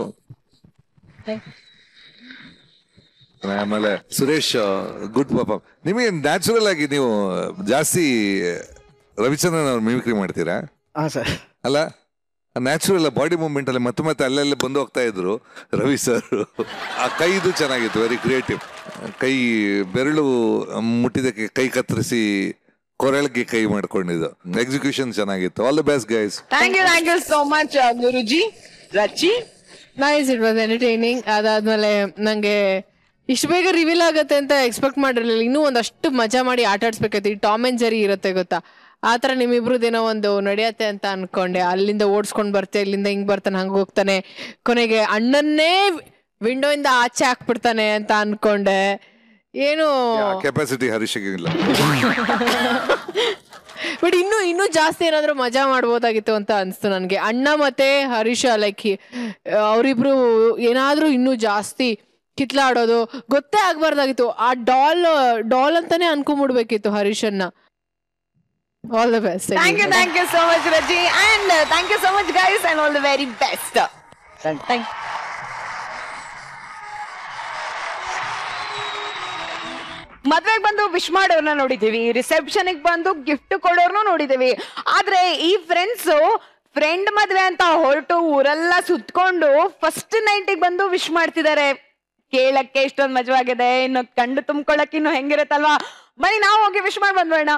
ಆಮೇಲೆ ಸುರೇಶ್ ಗುಡ್ ಪಾಪ ನಿಮಗೆ ನ್ಯಾಚುರಲ್ ಆಗಿ ನೀವು ಜಾಸ್ತಿ ರವಿಚಂದ್ರನ್ ಅವ್ರ ಮಿಮಿಕ್ರಿ ಮಾಡ್ತೀರಾ ಹಾ ಸರ್ ಅಲ್ಲ ನ್ಯಾಚುರಲ್ ಬಾಡಿ ಮೂವ್ಮೆಂಟ್ ಅಲ್ಲಿ ಮತ್ತೆ ಮತ್ತೆ ಅಲ್ಲೆಲ್ಲ ಬಂದು ಹೋಗ್ತಾ ಇದ್ರು ರವಿ ಸರ್ ಆ ಕೈದು ಚೆನ್ನಾಗಿತ್ತು ವೆರಿ ಕ್ರಿಯೇಟಿವ್ ಕೈ ಬೆರಳು ಮುಟ್ಟಿದಕ್ಕೆ ಕೈ ಕತ್ತರಿಸಿ ಕೊರಳಿಗೆ ಕೈ ಮಾಡ್ಕೊಂಡಿದ್ದು ಎಕ್ಸಿಕ್ಯೂಷನ್ ಚೆನ್ನಾಗಿತ್ತು all the best guys thank you thank you so much Guruji Rachi nice it was entertaining ಅದಾದ್ಮೇಲೆ ನಂಗೆ ಇಷ್ಟು ಬೇಗ ರಿವೀಲ್ ಆಗತ್ತೆ ಅಂತ ಎಕ್ಸ್ಪೆಕ್ಟ್ ಮಾಡಿರ್ಲಿಲ್ಲ ಇನ್ನೂ ಒಂದಷ್ಟು ಮಜಾ ಮಾಡಿ ಆಟ ಆಡ್ಸ್ಬೇಕಾಯ್ತು ಈ ಟಾಮ್ ಅಂಡ್ ಜೆರಿ ಇರುತ್ತೆ ಗೊತ್ತಾ ಆ ಥರ ನಿಮ್ಮಿಬ್ರದ್ದೇನೋ ಒಂದು ನಡೆಯತ್ತೆ ಅಂತ ಅನ್ಕೊಂಡೆ ಅಲ್ಲಿಂದ ಓಡಿಸ್ಕೊಂಡು ಬರ್ತೆ ಇಲ್ಲಿಂದ ಹಿಂಗ್ ಬರ್ತಾನೆ ಹಂಗೆ ಹೋಗ್ತಾನೆ ಕೊನೆಗೆ ಅಣ್ಣನ್ನೇ ವಿಂಡೋ ಇಂದ ಆಚೆ ಹಾಕ್ಬಿಡ್ತಾನೆ ಅಂತ ಅನ್ಕೊಂಡೆ ಏನು ಕೆಪಾಸಿಟಿ ಹರೀಶ್ಗೆ ಇಲ್ಲ ಬಟ್ ಇನ್ನೂ ಇನ್ನೂ ಜಾಸ್ತಿ ಏನಾದರೂ ಮಜಾ ಮಾಡ್ಬೋದಾಗಿತ್ತು ಅಂತ ಅನಿಸ್ತು ನನಗೆ ಅಣ್ಣ ಮತ್ತೆ ಹರೀಶ ಲೈಕ್ ಅವರಿಬ್ರು ಏನಾದರೂ ಇನ್ನೂ ಜಾಸ್ತಿ ಕಿತ್ಲಾಡೋದು ಗೊತ್ತೇ ಆಗ್ಬಾರ್ದಾಗಿತ್ತು ಆ ಡಾಲ್ ಡಾಲ್ ಅಂತಾನೆ ಅನ್ಕೊಂಬಿಡ್ಬೇಕಿತ್ತು ಹರೀಶನ್ನ all the best thank you thank you so much Rachi and thank you so much guys and all the very best ಮದ್ವೆಗ್ ಬಂದು ವಿಶ್ ಮಾಡೋರ್ನ ನೋಡಿದೀವಿ ರಿಸೆಪ್ಷನ್ ಬಂದು ಗಿಫ್ಟ್ ಕೊಡೋರ್ನು ನೋಡಿದೀವಿ ಆದ್ರೆ ಈ ಫ್ರೆಂಡ್ಸ್ ಫ್ರೆಂಡ್ ಮದ್ವೆ ಅಂತ ಹೊರಟು ಊರೆಲ್ಲ ಸುತ್ಕೊಂಡು ಫಸ್ಟ್ ನೈಟಿಗೆ ಬಂದು ವಿಶ್ ಮಾಡ್ತಿದ್ದಾರೆ ಕೇಳಕ್ಕೆ ಇಷ್ಟೊಂದು ಮಜವಾಗಿದೆ ಇನ್ನು ಕಂಡು ತುಂಬ್ಕೊಳಕ್ ಇನ್ನು ಹೆಂಗಿರುತ್ತಲ್ವಾ ಬನ್ನಿ ನಾವು ಹೋಗಿ ವಿಶ್ ಮಾಡಿ ಬಂದ್ಬೇಡ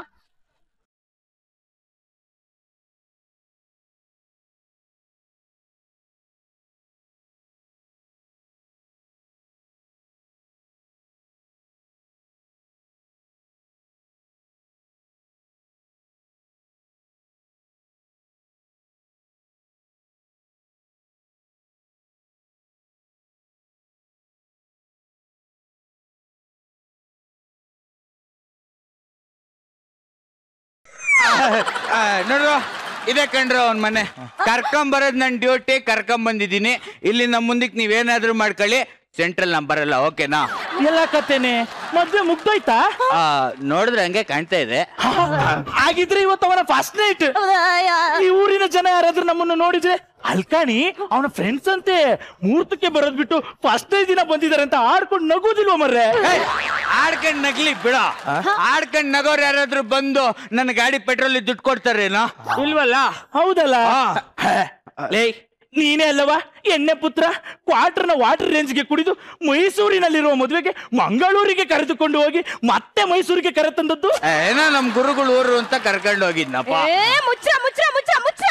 ನೋಡ್ರು ಇದೆ ಕಣ್ರು ಅವ್ನ ಮನೆ ಕರ್ಕೊಂಬರೋದ್ ನನ್ ಡ್ಯೂಟಿ ಕರ್ಕೊಂಡ್ ಬಂದಿದ್ದೀನಿ ಇಲ್ಲಿ ನಮ್ಮ ಮುಂದಕ್ಕೆ ನೀವೇನಾದ್ರೂ ಮಾಡ್ಕೊಳ್ಳಿ ಸೆಂಟ್ರಲ್ ನಂಬರ್ ಅಲ್ಲ ಓಕೆನಾ ಎಲ್ಲ ಕತ್ತೇನೆ ಮದ್ವೆ ಮುಗ್ದೋಯ್ತಾ ಆ, ನೋಡಿದ್ರೆ ಹಂಗೆ ಕಾಣ್ತಾ ಇದೆ ಆಗಿದ್ರೆ ಇವತ್ತು ಅವನ ಫಸ್ಟ್ ನೈಟ್ ಈ ಊರಿನ ಜನ ಯಾರಾದ್ರೂ ನಮ್ಮನ್ನು ನೋಡಿದ್ರೆ ಅಲ್ಕಾಣಿ ಅವನ ಫ್ರೆಂಡ್ಸ್ ಅಂತೆ ಮುಹೂರ್ತಕ್ಕೆ ಬರೋದ್ ಬಿಟ್ಟು ಫಸ್ಟ್ ದಿನ ಬಂದಿದ್ದಾರೆ ಅಂತ ಆಡ್ಕೊಂಡು ನಗೋದಿಲ್ವ ಮರ್ರೆ ಆಡ್ಕೊಂಡ್ ನಗ್ಲಿ ಬಿಡ ಆಡ್ಕೊಂಡ್ ನಗೋರ್ ಯಾರಾದ್ರೂ ಬಂದು ನನ್ನ ಗಾಡಿ ಪೆಟ್ರೋಲ್ ದುಡ್ಡು ಕೊಡ್ತಾರೇನೋ ಇಲ್ವಲ್ಲ ಹೌದಲ್ಲ ಹಾ. ಲೇ ನೀನೇ ಅಲ್ಲವಾ ಎಣ್ಣೆ ಪುತ್ರ ಕ್ವಾರ್ಟರ್ನ ವಾಟರ್ ರೇಂಜ್ಗೆ ಕುಡಿದು ಮೈಸೂರಿನಲ್ಲಿರುವ ಮದುವೆಗೆ ಮಂಗಳೂರಿಗೆ ಕರೆದುಕೊಂಡು ಹೋಗಿ ಮತ್ತೆ ಮೈಸೂರಿಗೆ ಕರೆ ತಂದದ್ದು ಏನೋ ನಮ್ ಗುರುಗಳು ಊರು ಅಂತ ಕರ್ಕೊಂಡು ಹೋಗಿದ್ನಪ್ಪ ಏ ಮುಚ್ಚ ಮುಚ್ಚ ಮುಚ್ಚ ಮುಚ್ಚ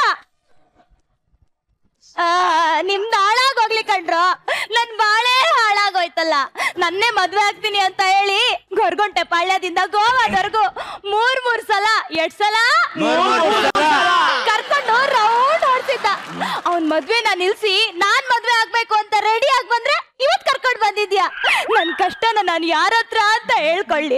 ಆ, ನಿಮ್ದು ಹಾಳಾಗೋಗ್ಲಿ ಕಣ್ರು ನನ್ ಬಾಳೆ ಹಾಳಾಗೋಯ್ತಲ್ಲ ನನ್ನೇ ಮದ್ವೆ ಆಗ್ತೀನಿ ಅಂತ ಹೇಳಿ ಗೊರ್ಗೊಂಟೆ ಪಾಳ್ಯದಿಂದ ಗೋವಾದವರೆಗೂ ಮೂರ್ ಮೂರ್ ಸಲ ಎರಡ್ ಸಲ ಕರ್ಕೊಂಡು ರೌಂಡ್ ಹೊಡ್ಸಿದ್ದ ಅವನ್ ಮದ್ವೆನ ನಿಲ್ಸಿ ನಾನ್ ಮದ್ವೆ ಆಗ್ಬೇಕು ಅಂತ ರೆಡಿ ಆಗಿ ಬಂದ್ರೆ ಇವತ್ ಕರ್ಕೊಂಡ್ ಬಂದಿದ್ಯಾ ನನ್ ಕಷ್ಟನ ನಾನು ಯಾರ ಹತ್ರ ಅಂತ ಹೇಳ್ಕೊಳ್ಳಿ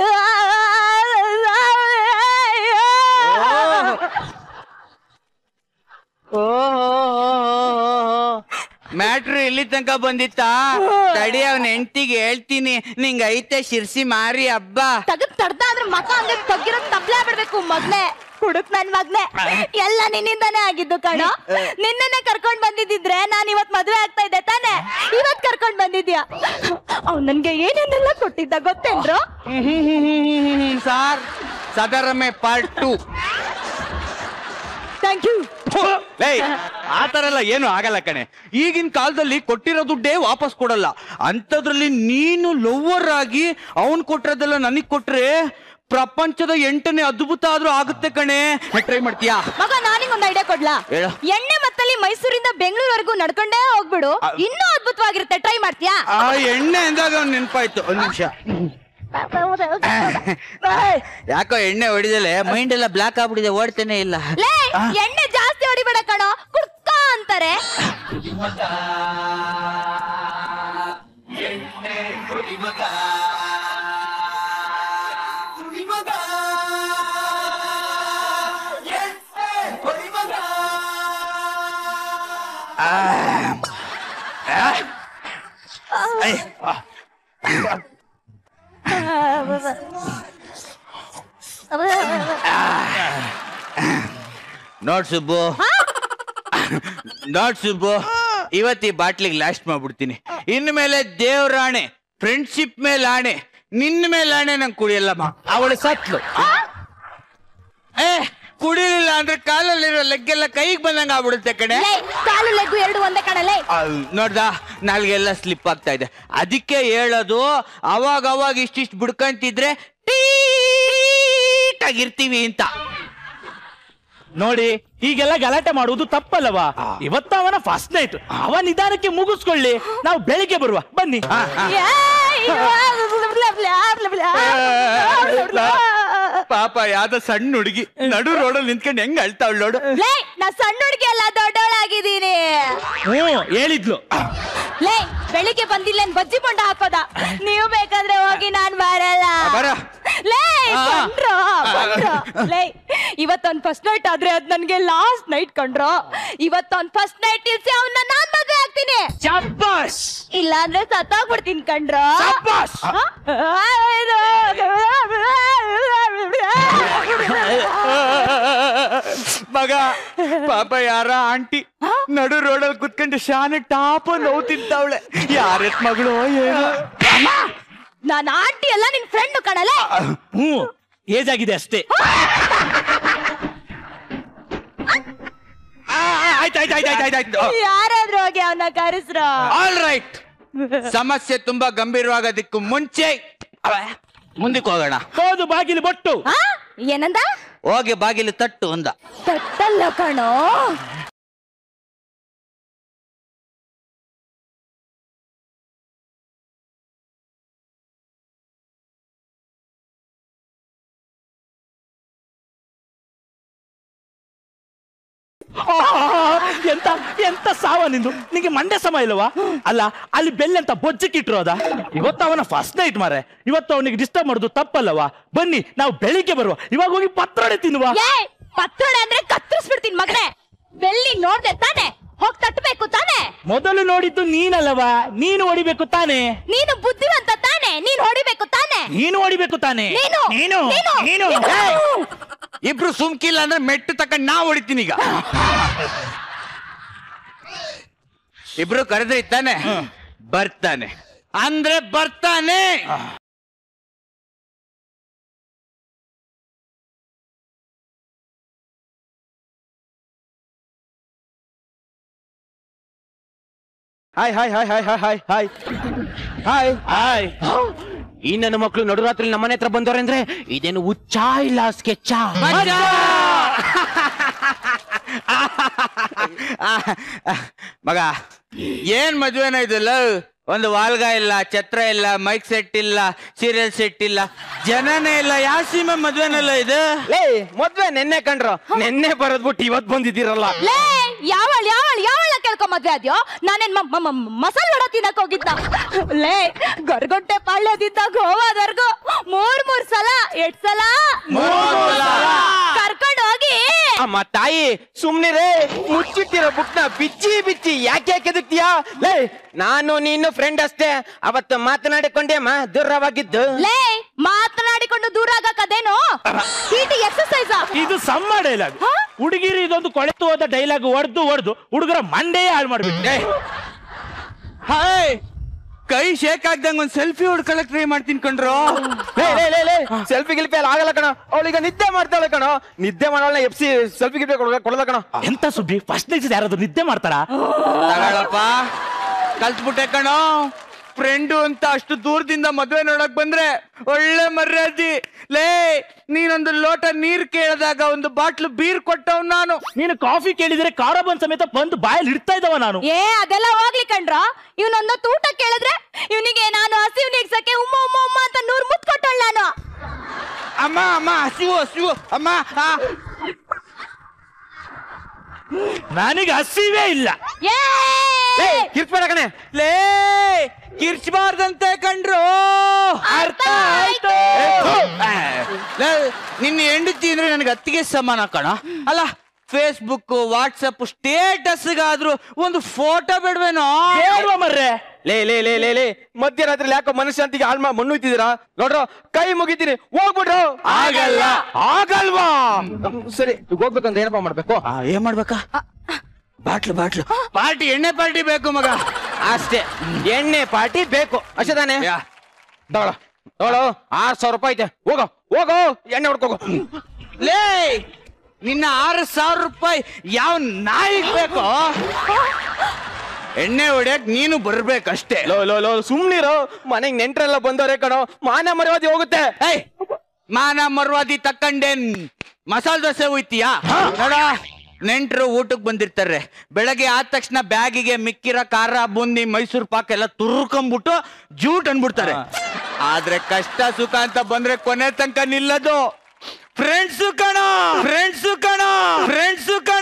ಮ್ಯಾಟ್ರು ಇಲ್ಲಿ ತನಕ ಬಂದಿತ್ತಾ ತಡಿ ಅವನ ಹೆಂಡತಿಗೆ ಹೇಳ್ತೀನಿ ನಿಂಗ ಐತೆ ಶಿರ್ಸಿ ಮಾರಿ ಹಬ್ಬ ತಗದ್ ತಡ್ದ ಅದ್ರ ಮಕ ಹಂಗೆ ತಗ್ಗಿರೋ ತಬ್ಲಾ ಬಿಡ್ಬೇಕು ಮಗ್ನೆ ಹುಡುಕ್ ನನ್ ಮಗ್ನೆ ಎಲ್ಲ ನಿನ್ನಿಂದಾನೇ ಆಗಿದ್ದು ಕಣ ನಿನ್ನೆ ಕರ್ಕೊಂಡ್ ಬಂದಿದ್ದಿದ್ರೆ ನಾನ್ ಇವತ್ ಮದ್ವೆ ಆಗ್ತಾ ಇದ್ದೆ ತಾನೆ ಇವತ್ ಕರ್ಕೊಂಡ್ ಬಂದಿದ್ಯಾ ಅವ್ನ್ ನನ್ಗೆ ಏನೇನೆಲ್ಲ ಕೊಟ್ಟಿದ್ದ ಗೊತ್ತೇನ್ರು sir Sadarame part two thank you ಲೇ ಆ ತರ ಎಲ್ಲ ಏನು ಆಗಲ್ಲ ಕಣೆ ಈಗಿನ ಕಾಲದಲ್ಲಿ ಕೊಟ್ಟಿರೋ ದುಡ್ಡೇ ವಾಪಸ್ ಕೊಡಲ್ಲ ಅಂಥದ್ರಲ್ಲಿ ನೀನು ಲವ್ವರ್ ಆಗಿ ಅವನ್ ಕೊಟ್ಟಿರೋದೆಲ್ಲ ನನಗ್ ಕೊಟ್ರೆ ಪ್ರಪಂಚದ ಎಂಟನೇ ಅದ್ಭುತ ಆದ್ರೂ ಆಗುತ್ತೆ ಕಣೆ ಟ್ರೈ ಮಾಡ್ತೀಯಾ ಮಗ ನಾನಿಂಗ್ ಒಂದ್ ಐಡಿಯಾ ಕೊಡ್ಲಾ ಹೇಳು. ಎಣ್ಣೆ ಮತ್ತಲ್ಲಿ ಮೈಸೂರಿಂದ ಬೆಂಗಳೂರವರೆಗೂ ನಡ್ಕೊಂಡೇ ಹೋಗ್ಬಿಡು ಇನ್ನೂ ಅದ್ಭುತವಾಗಿರುತ್ತೆ ಟ್ರೈ ಮಾಡ್ತೀಯಾ ಆ ಎಣ್ಣೆ ಅಂದಾಗ ಒಂದ್ ನೆನ್ಪಾಯ್ತು ಒಂದ್ ನಿಮಿಷ ಯಾಕೋ ಎಣ್ಣೆ ಹೊಡಿದಲೆ ಮೈಂಡ್ ಎಲ್ಲ ಬ್ಲಾಕ್ ಆಗ್ಬಿಟ್ಟಿದೆ ಓಡ್ತೇನೆ ಇಲ್ಲ ಲೇ ಎಣ್ಣೆ ಜಾಸ್ತಿ ಹೊಡಿಬೇಡ ಕಣೋ ಕುಡ್ಕ ಅಂತಾರೆ ನೋಡ್ ಸುಬ್ಬು ನೋಡ್ ಸುಬ್ಬು ಇವತ್ತು ಈ ಬಾಟ್ಲಿಗೆ ಲಾಸ್ಟ್ ಮಾಡ್ಬಿಡ್ತೀನಿ ಇನ್ನು ಮೇಲೆ ದೇವ್ರಾಣೆ ಫ್ರೆಂಡ್ಶಿಪ್ ಮೇಲೆ ಆಣೆ ನಿನ್ನ ಮೇಲೆ ಆಣೆ ನಂಗೆ ಕುಡಿಯಲ್ಲಮ್ಮ ಅವಳು ಸತ್ಲು ಏ ಕುಡಿಲಿಲ್ಲ ಅಂದ್ರೆ ಕಾಲಲ್ಲಿರೋ ಲೆಗ್ಗೆಲ್ಲ ಕೈಗೆ ಬಂದಂಗ ಆಗ್ಬಿಡುತ್ತೆ ಕಣೆ ಲೇ ಕಾಲು ಲೆಗ್ಗು ಎರಡು ಒಂದೇ ಕಣಲೇ ಆ, ನೋಡ್ದ ನಾಲ್ಗೆಲ್ಲ ಸ್ಲಿಪ್ ಆಗ್ತಾ ಇದೆ ಅದಕ್ಕೆ ಹೇಳೋದು ಅವಾಗ ಅವಾಗ ಇಷ್ಟಿಷ್ಟು ಬಿಡ್ಕೊಂತಿದ್ರೆ ಟೀಟ್ ಆಗಿರ್ತೀವಿ ಅಂತ ನೋಡಿ ಹೀಗೆಲ್ಲ ಗಲಾಟೆ ಮಾಡುವುದು ತಪ್ಪಲ್ಲವಾ ಇವತ್ತ ಅವನ ಫಸ್ಟ್ ನೈಟ್ ಅವ ನಿಧಾನಕ್ಕೆ ಮುಗಿಸ್ಕೊಳ್ಳಿ ನಾವು ಬೆಳಿಗ್ಗೆ ಬರುವ ಬನ್ನಿ ಪಾಪ ಯಾವ್ದೋ ಸಣ್ಣ ಹುಡುಗಿ ನಡು ರೋಡಲ್ಲಿ ನಿಂತ್ಕೊಂಡು ಹೆಂಗ್ ಅಳ್ತಾವಳು ನೋಡು ಲೇ ನಾ ಸಣ್ಣ ಹುಡುಗಿ ಅಲ್ಲ ದೊಡ್ಡವಳಾಗಿದ್ದೀನಿ ಹ್ಞೂ ಹೇಳಿದ್ಲು ಲೇ ಬೆಳಿಗ್ಗೆ ಬಂದಿಲ್ಲ ಬಜ್ಜಿ ಬೊಂಡ ಹಾಕೋದ ನೀವು ಬೇಕಾದ್ರೆ ಹೋಗಿ ನಾನ್ ಬರಲ್ಲ ಬರ. ಲೇ ಆ. ಬಂದ್ರು ಬಂದ್ರು. ಲೇ ಇವತ್ತೊಂದ್ ಫಸ್ಟ್ ನೈಟ್ ಆದ್ರೆ ಅದ್ ನನ್ಗೆ ಲಾಸ್ಟ್ ನೈಟ್ ಕಂಡ್ರು ಇವತ್ತೊಂದ್ ಫಸ್ಟ್ ನೈಟ್ ಇಲ್ಸಿ ಅವನ್ನ ನಾನ್ ಮದ್ವೆ ಆಗ್ತೀನಿ ಚಬ್ಬಾಸ್ ಇಲ್ಲ ಅಂದ್ರೆ ಸತ್ತಾಗ್ಬಿಡ್ತೀನಿ ಕಂಡ್ರು ಶಬ್ಬಾಸ್! ಆ? ಮಗ ಪಾಪ ಯಾರ ಆಂಟಿ ನಡು ರೋಡಲ್ಲಿ ಕುತ್ಕೊಂಡು ಶಾನೆ ಟಾಪ್ ನೋವು ತಿಂತಾವಳೆ ಯಾರೆತ್ ಮಗಳು ಏನೋ ನಾನ್ ಆಂಟಿ ಅಲ್ಲ ನಿನ್ ಫ್ರೆಂಡ್ ಕಣಲ್ಲ ಹ್ಞೂ ಏಜ್ ಆಗಿದೆ ಅಷ್ಟೇ ಆಯ್ತು ಆಯ್ತು ಆಯ್ತು ಆಯ್ತು ಆಯ್ತು ಯಾರಾದ್ರೂ ಹೋಗಿ ಅವನ ಕರೆಸ್ರ ಆಲ್ ರೈಟ್ ಸಮಸ್ಯೆ ತುಂಬಾ ಗಂಭೀರವಾಗೋದಕ್ಕೂ ಮುಂಚೆ ಅವ, ಮುಂದಕ್ಕೆ ಹೋಗೋಣ ಹೌದು ಬಾಗಿಲು ಬೊಟ್ಟು ಏನಂದ ಹೋಗಿ ಬಾಗಿಲು ತಟ್ಟು ಅಂದ ತಟ್ಟಲ್ಲ ಕಣೋ ಎಂತ ಎಂತ ಸಾವ ನಿಂದು ನಿಂಗೆ ಮಂಡ್ಯ ಸಮ ಇಲ್ವಾ ಅಲ್ಲ ಅಲ್ಲಿ ಬೆಲ್ ಅಂತ ಬೊಜ್ಜಕ್ಕಿಟ್ರು ಅದ ಇವತ್ತು ಅವನ ಫಸ್ಟ್ ನೈಟ್ ಮಾರೆ ಇವತ್ತು ಅವನಿಗೆ ಡಿಸ್ಟರ್ಬ್ ಮಾಡುದು ತಪ್ಪಲ್ಲವಾ ಬನ್ನಿ ನಾವು ಬೆಳಿಗ್ಗೆ ಬರುವ ಇವಾಗ ಹೋಗಿ ಪತ್ರೊಡೆ ತಿನ್ನುವ ಏ ಪತ್ರೊಡೆ ಅಂದ್ರೆ ಕತ್ತರಿಸ್ಬಿಡ್ತೀನಿ ಮಗನೇ ಬೆಳ್ಳಿ ನೋಡ್ದೆ ತಾನೆ ಹೋಗ್ ತಟ್ಟಬೇಕು ತಾನೆ ಮೊದಲು ನೋಡಿದ್ದು ನೀನಲ್ಲವಾ ನೀನು ಹೊಡಿಬೇಕು ತಾನೆ ನೀನು ಬುದ್ಧಿವಂತ ತಾನೆ ನೀನ್ ಹೊಡಿಬೇಕು ತಾನೆ ನೀನು ಹೊಡಿಬೇಕು ತಾನೆ ನೀನು ನೀನು ನೀನು ನೀನು ನೀನು. ಇಬ್ರು ಸುಮ್ಕಿಲ್ಲ ಅಂದ್ರೆ ಮೆಟ್ಟು ತಕೊಂಡ್ ನಾ ಹೊಡಿತೀನಿ ಈಗ ಇಬ್ರು ಕರೆದ್ರೆ ಇತ್ತಾನೆ ಬರ್ತಾನೆ ಅಂದ್ರೆ ಬರ್ತಾನೆ hi hi hi hi hi hi hi hi hi ಈ ನನ್ನ ಮಕ್ಕಳು ನಡುರಾತ್ರಿ ನಮ್ಮನೆ ಹತ್ರ ಬಂದವ್ರೆ ಅಂದ್ರೆ ಇದೇನು ಹುಚ್ಚ ಇಲ್ಲ ಸ್ಕೆಚ್ಚ ಮಗ ಏನ್ ಮದ್ವೆನ ಇದಲ್ಲ ಒಂದು ವಾಲ್ಗ ಇಲ್ಲ ಛತ್ರ ಇಲ್ಲ ಮೈಕ್ ಸೆಟ್ ಇಲ್ಲ ಸೀರಿಯಲ್ ಸೆಟ್ ಇಲ್ಲ ಜನನೇ ಇಲ್ಲ ಯಾವ ಸೀಮೆ ಮದ್ವೆನಲ್ಲ ಇದು ಲೇ ಮದ್ವೆ ನೆನ್ನೆ ಕಂಡ್ರು ನೆನ್ನೆ ಬರದ್ಬಿಟ್ಟು ಇವತ್ ಬಂದಿದ್ದೀರಲ್ಲ ಲೇ ಯಾವಳ್ ಯಾವಳ್ ಯಾವಳ ಕೇಳ್ಕೊಂಡ್ ಮದ್ವೆ ಆದ್ಯೋ ನಾನೇನ್ ಮ- ಮ- ಮ- ಮಸಾಲ್ ವಡ ತಿನ್ನಕ್ ಹೋಗಿದ್ದ ಲೇ ಗರ್ಗೊಟ್ಟೆ ಪಾಳ್ಯದಿಂದ ಗೋವಾದವರ್ಗು ಮೂರ್ ಮೂರ್ ಸಲ ಎಷ್ಟ್ ಸಲ ಕರ್ಕೊಂಡ್ ಹೋಗಿ ಅಮ್ಮ ತಾಯಿ ಸುಮ್ನಿರೇ ಮುಚ್ಚಿಟ್ಟಿರೋ ಬುಕ್ನ ಬಿಚ್ಚಿ ಬಿಚ್ಚಿ ಯಾಕೆ ಯಾಕೆ ಎದುಕ್ತೀಯಾ ಲೇ ನಾನು ನೀನು ಫ್ರೆಂಡ್ ಅಷ್ಟೇ ಅವತ್ತು ಮಾತನಾಡಿಕೊಂಡೇಮ್ಮ ದೂರವಾಗಿದ್ದು ಲೇ ಮಾತನಾಡಿಕೊಂಡು ದೂರ ಆಗಕ್ಕದೇನು ಟಿ ಎಕ್ಸರ್ಸೈಸ್ ಇದು ಸಮ್ಮ ಡೈಲಾಗ್ ಹುಡುಗಿರಿ ಇದೊಂದು ಕೊಳೆತು ಹೋದ ಡೈಲಾಗ್ ಹೊಡೆದು ಹೊಡೆದು ಹುಡುಗರ ಮಂಡೇ ಹಾಳು ಮಾಡ್ಬಿಟ್ಟೆ ಹಾಯ್ ಕೈ ಶೇಕ್ ಆಗ್ದಂಗ ಒಂದ್ ಸೆಲ್ಫಿ ಹೊಡ್ಕೊಳಕ್ ಟ್ರೈ ಮಾಡ್ತೀನಿ ಕಣ್ರು ಲೇ ಲೇ ಲೇ ಲೇ ಸೆಲ್ಫಿ ಗಿಲ್ಫಿ ಎಲ್ಲ ಆಗಲ್ಲ ಕಣ ಅವಳೀಗ ನಿದ್ದೆ ಮಾಡ್ತಾಳೆ ಕಣ ನಿದ್ದೆ ಮಾಡೋಳನ್ನ ಎಪ್ಸಿ ಸೆಲ್ಫಿ ಗಿಲ್ಫಿ ಕೊಡಲ್ಲ ಕಣ ಎಂತ ಸುದ್ದಿ ಫಸ್ಟ್ ನೈಟ್ ಯಾರಾದ್ರೂ ನಿದ್ದೆ ಮಾಡ್ತಾರಾ ತಗೊಳಪ್ಪ ಕಲ್ತ್ಬಿಟ್ಟೆ ಕಣೋ ಫ್ರೆಂಡು ಅಂತ ಅಷ್ಟು ದೂರದಿಂದ ಮದ್ವೆ ನೋಡಕ್ ಬಂದ್ರೆ ಒಳ್ಳೆ ಮರ್ಯಾದಿ ಲೇ ನೀನೊಂದು ಲೋಟ ನೀರ್ ಕೇಳಿದಾಗ ಒಂದು ಬಾಟ್ಲು ಬೀರ್ ಕೊಟ್ಟವ್ ನಾನು ನೀನು ಕಾಫಿ ಕೇಳಿದ್ರೆ ಕಾರಬನ್ ಸಮೇತ ಬಂದು ಬಾಯಲ್ಲಿ ಇಡ್ತಾ ಇದ್ದವ ನಾನು ಏ ಅದೆಲ್ಲ ಹೋಗ್ಲಿ ಕಣ್ರ ಇವನೊಂದ ಊಟ ಕೇಳಿದ್ರೆ ಇವನಿಗೆ ನಾನು ಹಸಿವು ನೀಗ್ಸಕ್ಕೆ ಉಮ್ಮ ಉಮ್ಮ ಉಮ್ಮ ಅಂತ ನೂರ್ ಮುತ್ ಕೊಟ್ಟಳ್ ನಾನು ಅಮ್ಮ ಅಮ್ಮ ಹಸಿವು ಹಸಿವು ಅಮ್ಮ ಆ. ನನಗೆ ಹಸಿವೇ ಇಲ್ಲ ಏ ಲೇ ಕಿರ್ಚ್ಬೇಡ ಕಣೆ ಲೇ ಕಿರ್ಚಬಾರ್ದಂತೆ ಕಂಡ್ರು ಅರ್ಥ ಆಯ್ತು. ಲೇ, ನಿನ್ನ ಹೆಂಡತಿ ಅಂದ್ರೆ ನನಗೆ ಅತ್ತಿಗೆ ಸಮಾನ ಕಣ ಅಲ್ಲ ಫೇಸ್ಬುಕ್ ವಾಟ್ಸಪ್ ಸ್ಟೇಟಸ್ಗಾದ್ರೂ ಒಂದು ಫೋಟೋ ಬಿಡ್ವೇನೋ ಕೇಳುವ ಮರ್ರೆ ಲೇ ಲೇ ಲೇ ಲೇ ಲೇ ಮಧ್ಯರಾತ್ರಿ ಯಾಕೋ ಮನಶಾಂತಿಗೆ ಹಾಳ್ ಮಾ ಮಣ್ಣು ಇತ್ತಿದ್ದೀರಾ ನೋಡ್ರೋ ಕೈ ಮುಗಿತೀನಿ ಹೋಗ್ಬಿಡ್ರು ಆಗಲ್ಲ ಆಗಲ್ವಾ ಸರಿ ಈಗ ಹೋಗ್ಬೇಕಂತ ಏನಪ್ಪಾ ಮಾಡ್ಬೇಕು ಆ, ಏನ್ ಮಾಡ್ಬೇಕಾ ಬಾಟ್ಲು ಬಾಟ್ಲು ಪಾರ್ಟಿ ಎಣ್ಣೆ ಪಾರ್ಟಿ ಬೇಕು ಮಗ ಅಷ್ಟೇ ಎಣ್ಣೆ ಪಾರ್ಟಿ ಬೇಕು ಅಷ್ಟೇ ತಾನೆ ಯಾ. ತಗೊಳ ತಗೊಳು ಆರ್ ಸಾವಿರ ರೂಪಾಯಿ ಐತೆ ಹೋಗೋ ಹೋಗೋ ಎಣ್ಣೆ ಹೊಡ್ಕೋಗೋ ಲೇ ನಿನ್ನ ಆರು ಸಾವಿರ ರೂಪಾಯಿ ಯಾವ ನಾಯಿಗ್ ಬೇಕು ಎಣ್ಣೆ ಹೊಡ್ಯಕ್ ನೀನು ಬರ್ಬೇಕಷ್ಟೇ ಲೋ ಲೋ ಲೋ ಸುಮ್ನಿರೋ ಮನೆಗ್ ನೆಂಟ್ರೆಲ್ಲ ಬಂದವ್ರೆ ಕಣೋ ಮಾನ ಮರ್ಯಾದೆ ಹೋಗುತ್ತೆ ಏಯ್ ಮಾನ ಮರ್ವಾದಿ ತಕ್ಕಂಡೇನ್ ಮಸಾಲ ದೋಸೆ ಹೋಯ್ತೀಯಾ ನೋಡ ನೆಂಟ್ರು ಊಟಕ್ಕೆ ಬಂದಿರ್ತಾರೆ ಬೆಳಗ್ಗೆ ಆದ ತಕ್ಷಣ ಬ್ಯಾಗಿಗೆ ಮಿಕ್ಕಿರೋ ಖಾರ ಬೂಂದಿ ಮೈಸೂರು ಪಾಕ್ ಎಲ್ಲ ತುರ್ಕೊಂಬಿಟ್ಟು ಜೂಟ್ ಅನ್ಬಿಡ್ತಾರೆ ಆದ್ರೆ ಕಷ್ಟ ಸುಖ ಅಂತ ಬಂದ್ರೆ ಕೊನೆ ತನಕ ನಿಲ್ಲದು ಫ್ರೆಂಡ್ಸು ಕಣ ಫ್ರೆಂಡ್ಸು ಕಣ ಫ್ರೆಂಡ್ಸು ಕಣ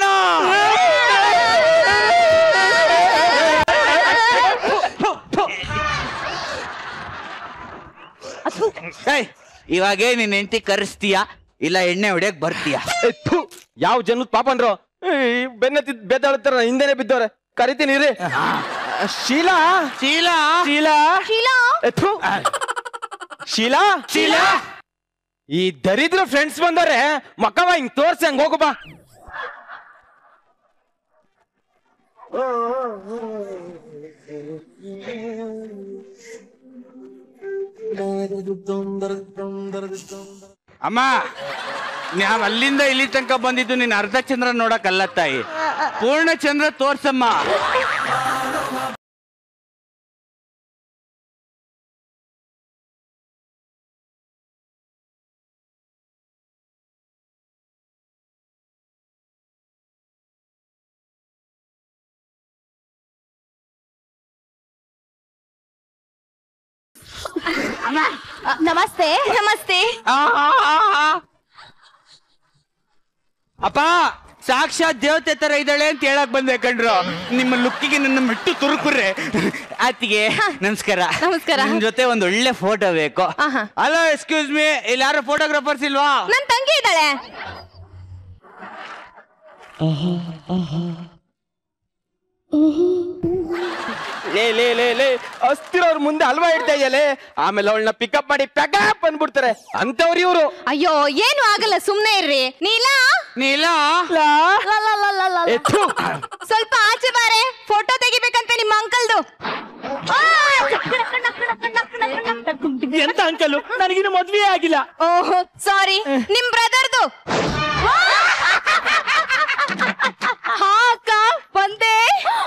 ಏಯ್ ಇವಾಗೇ ನಿನ್ ಹೆಂಡತಿ ಕರೆಸ್ತೀಯಾ ಇಲ್ಲ ಎಣ್ಣೆ ಹೊಡ್ಯಕ್ ಬರ್ತೀಯಾ ಏ, ಥು, ಯಾವ ಜನದ್ ಪಾಪನ್ರು ಬೆನ್ನತ್ತಿ ಬೆದ್ದಾಳ್ತಾರ ಹಿಂದೆನೆ ಬಿದ್ದವ್ರೆ ಕರಿತೀನಿ ಇರಿ ಶೀಲಾ ಶೀಲಾ ಶೀಲಾ ಶೀಲಾ ಏ, ಥು. ಶೀಲಾ ಶೀಲಾ ಈ ದರಿದ್ರ ಫ್ರೆಂಡ್ಸ್ ಬಂದವ್ರೆ ಮಕ್ಕವ ಹಿಂಗ್ ತೋರ್ಸಿ ಹಂಗ್ ಹೋಗು ಬಾ ಅಮ್ಮ ನಾವ್ ಅಲ್ಲಿಂದ ಇಲ್ಲಿ ತನಕ ಬಂದಿದ್ದು ನೀನ್ ಅರ್ಧ ಚಂದ್ರ ನೋಡಕ್ಕಲ್ಲ ತಾಯಿ ಪೂರ್ಣ ಚಂದ್ರ ತೋರ್ಸಮ್ಮ ನಮಸ್ತೆ ನಮಸ್ತೆ ಅಪ್ಪ ಸಾಕ್ಷಾತ್ ದೇವತೆ ತರ ಇದ್ದಾಳೆ ಅಂತ ಹೇಳಕ್ ಬಂದೆ ಕಣ್ರು ನಿಮ್ಮ ಲುಕ್ಕಿಗೆ ನನ್ನ ಮೆಟ್ಟು ತುರುಕುರ್ರೆ ಆತಿಗೆ ನಮಸ್ಕಾರ ನಮಸ್ಕಾರ. ನಿಮ್ ಜೊತೆ ಒಂದ್ ಒಳ್ಳೆ ಫೋಟೋ ಬೇಕು ಆಹಾ. ಹಲೋ ಎಕ್ಸ್ಕ್ಯೂಸ್ ಮೀ ಇಲ್ಲಿ ಯಾರು ಫೋಟೋಗ್ರಾಫರ್ಸ್ ಇಲ್ವಾ ನನ್ ತಂಗಿ ಇದ್ದಾಳೆ ಲೇ ಲೇ ಲೇ ಲೇ ಅಸ್ತಿರೋರ್ ಮುಂದೆ ಹಲ್ವಾ ಇಡ್ತಾ ಇದೆಯಲ್ಲೇ ಆಮೇಲೆ ಅವಳನ್ನ ಪಿಕಪ್ ಮಾಡಿ ಪ್ಯಾಕಪ್ ಬಂದ್ಬಿಡ್ತಾರೆ ಅಂತವ್ರು ಇವ್ರು ಅಯ್ಯೋ ಏನು ಆಗಲ್ಲ ಸುಮ್ನೆ ಇರ್ರಿ ನೀಲಾ ನೀಲ ಲ, ಲ, ಲ, ಲ, ಲ, ಲ. ಏ, ಥು. ಸ್ವಲ್ಪ ಆಚೆ ಬಾರೆ ಫೋಟೋ ತೆಗಿಬೇಕಂತೆ ನಿಮ್ಮ ಅಂಕಲ್ದು ಎಂತ ಅಂಕಲು ನನಗಿನ್ನು ಮದ್ವೆ ಆಗಿಲ್ಲ ಓಹೋ ಸಾರಿ ನಿಮ್ ಬ್ರದರ್ದು ಹಾ ಅಕ್ಕ ಬಂದೆ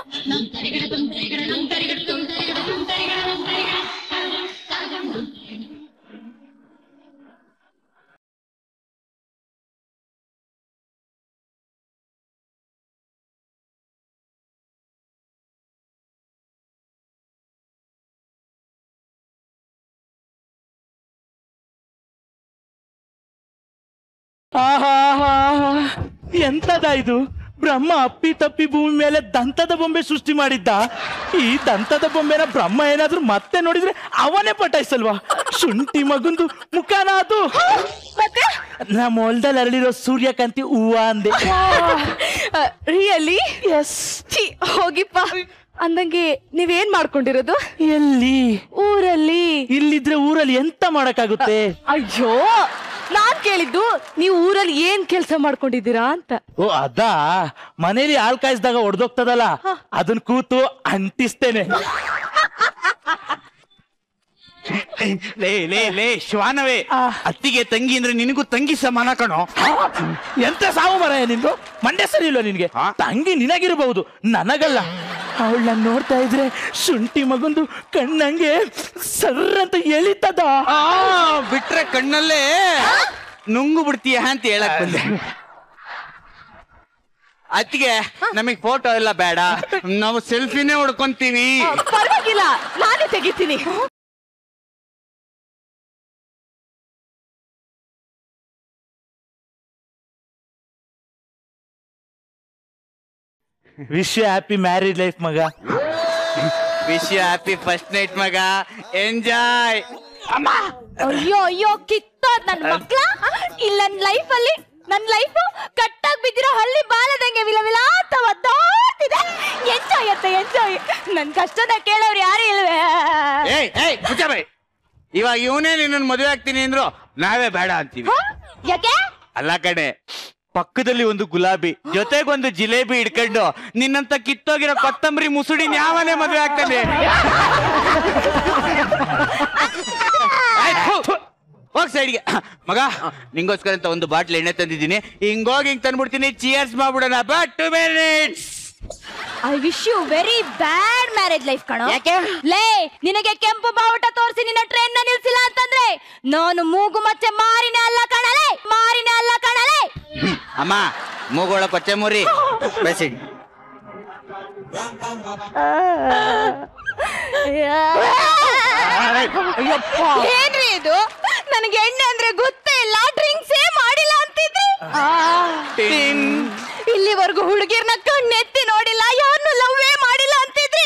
ಆಹಾಹಾ. ಎಂತದ ಇದು ಬ್ರಹ್ಮ ಅಪ್ಪಿ ತಪ್ಪಿ ಭೂಮಿ ಮೇಲೆ ದಂತದ ಬೊಂಬೆ ಸೃಷ್ಟಿ ಮಾಡಿದ್ದ ಈ ದಂತದ ಬೊಂಬೆನ ಬ್ರಹ್ಮ ಏನಾದ್ರೂ ಮತ್ತೆ ನೋಡಿದ್ರೆ ಅವನೇ ಪಟಾಯಿಸಲ್ವಾ ಶುಂಠಿ ಮಗುಂದು ಮುಖಾನ ಅದು ನಮ್ಮ ಹೊಲ್ದಲ್ಲಿ ಅರಳಿರೋ ಸೂರ್ಯಕಾಂತಿ ಹೂವ ಅಂದೆ ರಿಯಲಿ ಎಸ್ ಹೋಗಿಪ್ಪ ಅಂದಂಗೆ ನೀವೇನ್ ಮಾಡ್ಕೊಂಡಿರೋದು ಎಲ್ಲಿ ಊರಲ್ಲಿ ಇಲ್ಲಿದ್ರೆ ಊರಲ್ಲಿ ಎಂತ ಮಾಡಕ್ಕಾಗುತ್ತೆ ಅಯ್ಯೋ ನಾನ್ ಕೇಳಿದ್ದು ನೀವು ಊರಲ್ಲಿ ಏನ್ ಕೆಲಸ ಮಾಡ್ಕೊಂಡಿದ್ದೀರಾ ಅಂತ ಓ ಅದಾ ಮನೇಲಿ ಹಾಲ್ ಕಾಯಿಸಿದಾಗ ಒಡ್ದೋಗ್ತದಲ್ಲ ಅದನ್ ಕೂತು ಅಂಟಿಸ್ತೇನೆ ಲೇ ಲೇ ಲೇ ಶ್ವಾನವೇ ಅತ್ತಿಗೆ ತಂಗಿ ಅಂದ್ರೆ ನಿನಗೂ ತಂಗಿ ಸಮಾನ ಕಣೋ ಎಂತ ಸಾವು ಮರ ನಿಂದು ಮಂಡ್ಯ ಸರಿ ಇಲ್ವಾ ನಿನ್ಗೆ ಹಾ? ತಂಗಿ ನಿನಗಿರಬಹುದು ನನಗಲ್ಲ ಅವಳನ್ನ ನೋಡ್ತಾ ಇದ್ರೆ ಶುಂಠಿ ಮಗುಂದು ಕಣ್ಣಂಗೆ ಸರ್ರಂತ ಎಳಿತದ ಆ ಬಿಟ್ರೆ ಕಣ್ಣಲ್ಲೇ ನುಂಗು ಬಿಡ್ತೀಯ ಅಂತ ಹೇಳಕ್ ಬಂದೆ ಅತ್ತಿಗೆ ನಮಗ್ ಫೋಟೋ ಎಲ್ಲ ಬೇಡ ನಾವು ಸೆಲ್ಫಿನೇ ಹೊಡ್ಕೊಂತೀವಿ ಪರವಾಗಿಲ್ಲ ನಾನೇ ತೆಗಿತೀನಿ ವಿಶ್ ಹ್ಯಾಪಿ ಮ್ಯಾರಿಡ್ ಲೈಫ್ ಮಗ ವಿಶ್ ಹ್ಯಾಪಿ ಫಸ್ಟ್ ನೈಟ್ ಮಗ ಎಂಜಾಯ್ ಅಯ್ಯೋ ಅಯ್ಯೋ ಕಿತ್ತೋದ್ ನನ್ ಮಕ್ಳ ಇಲ್ಲ ನನ್ ಲೈಫ್ ಅಲ್ಲಿ ನನ್ ಲೈಫ್ ಕಟ್ಟಾಗ್ ಬಿದ್ದಿರೋ ಹಳ್ಳಿ ಬಾಲದಂಗೆ ವಿಲ ವಿಲ ಅಂತ ಒದ್ದಾಡ್ತಿದೆ ಎಂಜಾಯ್ ಅಂತ ಎಂಜಾಯ್ ನನ್ ಕಷ್ಟದ ಕೇಳೋರು ಯಾರು ಇಲ್ವೇ ಏಯ್ ಏಯ್ ಮುಚ್ಚ ಬೈ ಇವಾಗ ಇವನೇ ನಿನ್ನ ಮದುವೆ ಆಗ್ತೀನಿ ಅಂದ್ರು ನಾವೇ ಬೇಡ ಅಂತೀವಿ ಹ? ಯಾಕೆ ಅಲ್ಲ ಕಡೆ ಪಕ್ಕದಲ್ಲಿ ಒಂದು ಗುಲಾಬಿ ಜೊತೆಗೊಂದು ಜಿಲೇಬಿ ಹಿಡ್ಕೊಂಡು ನಿನ್ನಂತ ಕಿತ್ತೋಗಿರೋ ಕೊತ್ತಂಬರಿ ಮುಸುಡಿ ಯಾವನೇ ಮದುವೆ ಆಗ್ತಾನೆ ಆಯ್ತ್, ಥು. ಹೋಗ್ ಸೈಡ್ಗೆ ಮಗ ನಿಂಗೋಸ್ಕರ ಅಂತ ಒಂದು ಬಾಟ್ಲ್ ಎಣ್ಣೆ ತಂದಿದ್ದೀನಿ ಹಿಂಗೋಗಿ ಹಿಂಗ್ ತಂದ್ಬಿಡ್ತೀನಿ ಚಿಯರ್ಸ್ ಮಾಡ್ಬಿಡೋಣ but two minutes I wish you very bad marriage life ಕಣೋ ಯಾಕೆ ಲೇ ನಿನಗೆ ಕೆಂಪು ಬಾವುಟ ತೋರಿಸಿ ನಿನ್ನ ಟ್ರೈನ್ ನ ನಿಲ್ಸಿಲ್ಲ ಅಂತಂದ್ರೆ ನಾನು ಮೂಗು ಮಚ್ಚೆ ಮಾರಿನೇ ಅಲ್ಲ ಕಣಲೆ ಮಾರಿನೇ ಅಲ್ಲ ಕಣಲೆ ಅಮ್ಮ ಮೂಗೋಳ ಕೊಚ್ಚೆ ಮುರಿ ಬೇಸಿ ಏನ್ರಿ ಇದು ನನಗೆ ಎಣ್ಣೆ ಅಂದ್ರೆ ಗೊತ್ತೇ ಇಲ್ಲ ಡ್ರಿಂಕ್ಸೇ ಮಾಡಿಲ್ಲ ಅಂತಿದ್ದೆ ಇಲ್ಲಿವರೆಗೂ ಹುಡುಗಿರ್ನ ಕಣ್ಣೆತ್ತಿ ನೋಡಿಲ್ಲ ಯಾರನ್ನು ಲವ್ವೇ ಮಾಡಿಲ್ಲ ಅಂತಿದ್ರಿ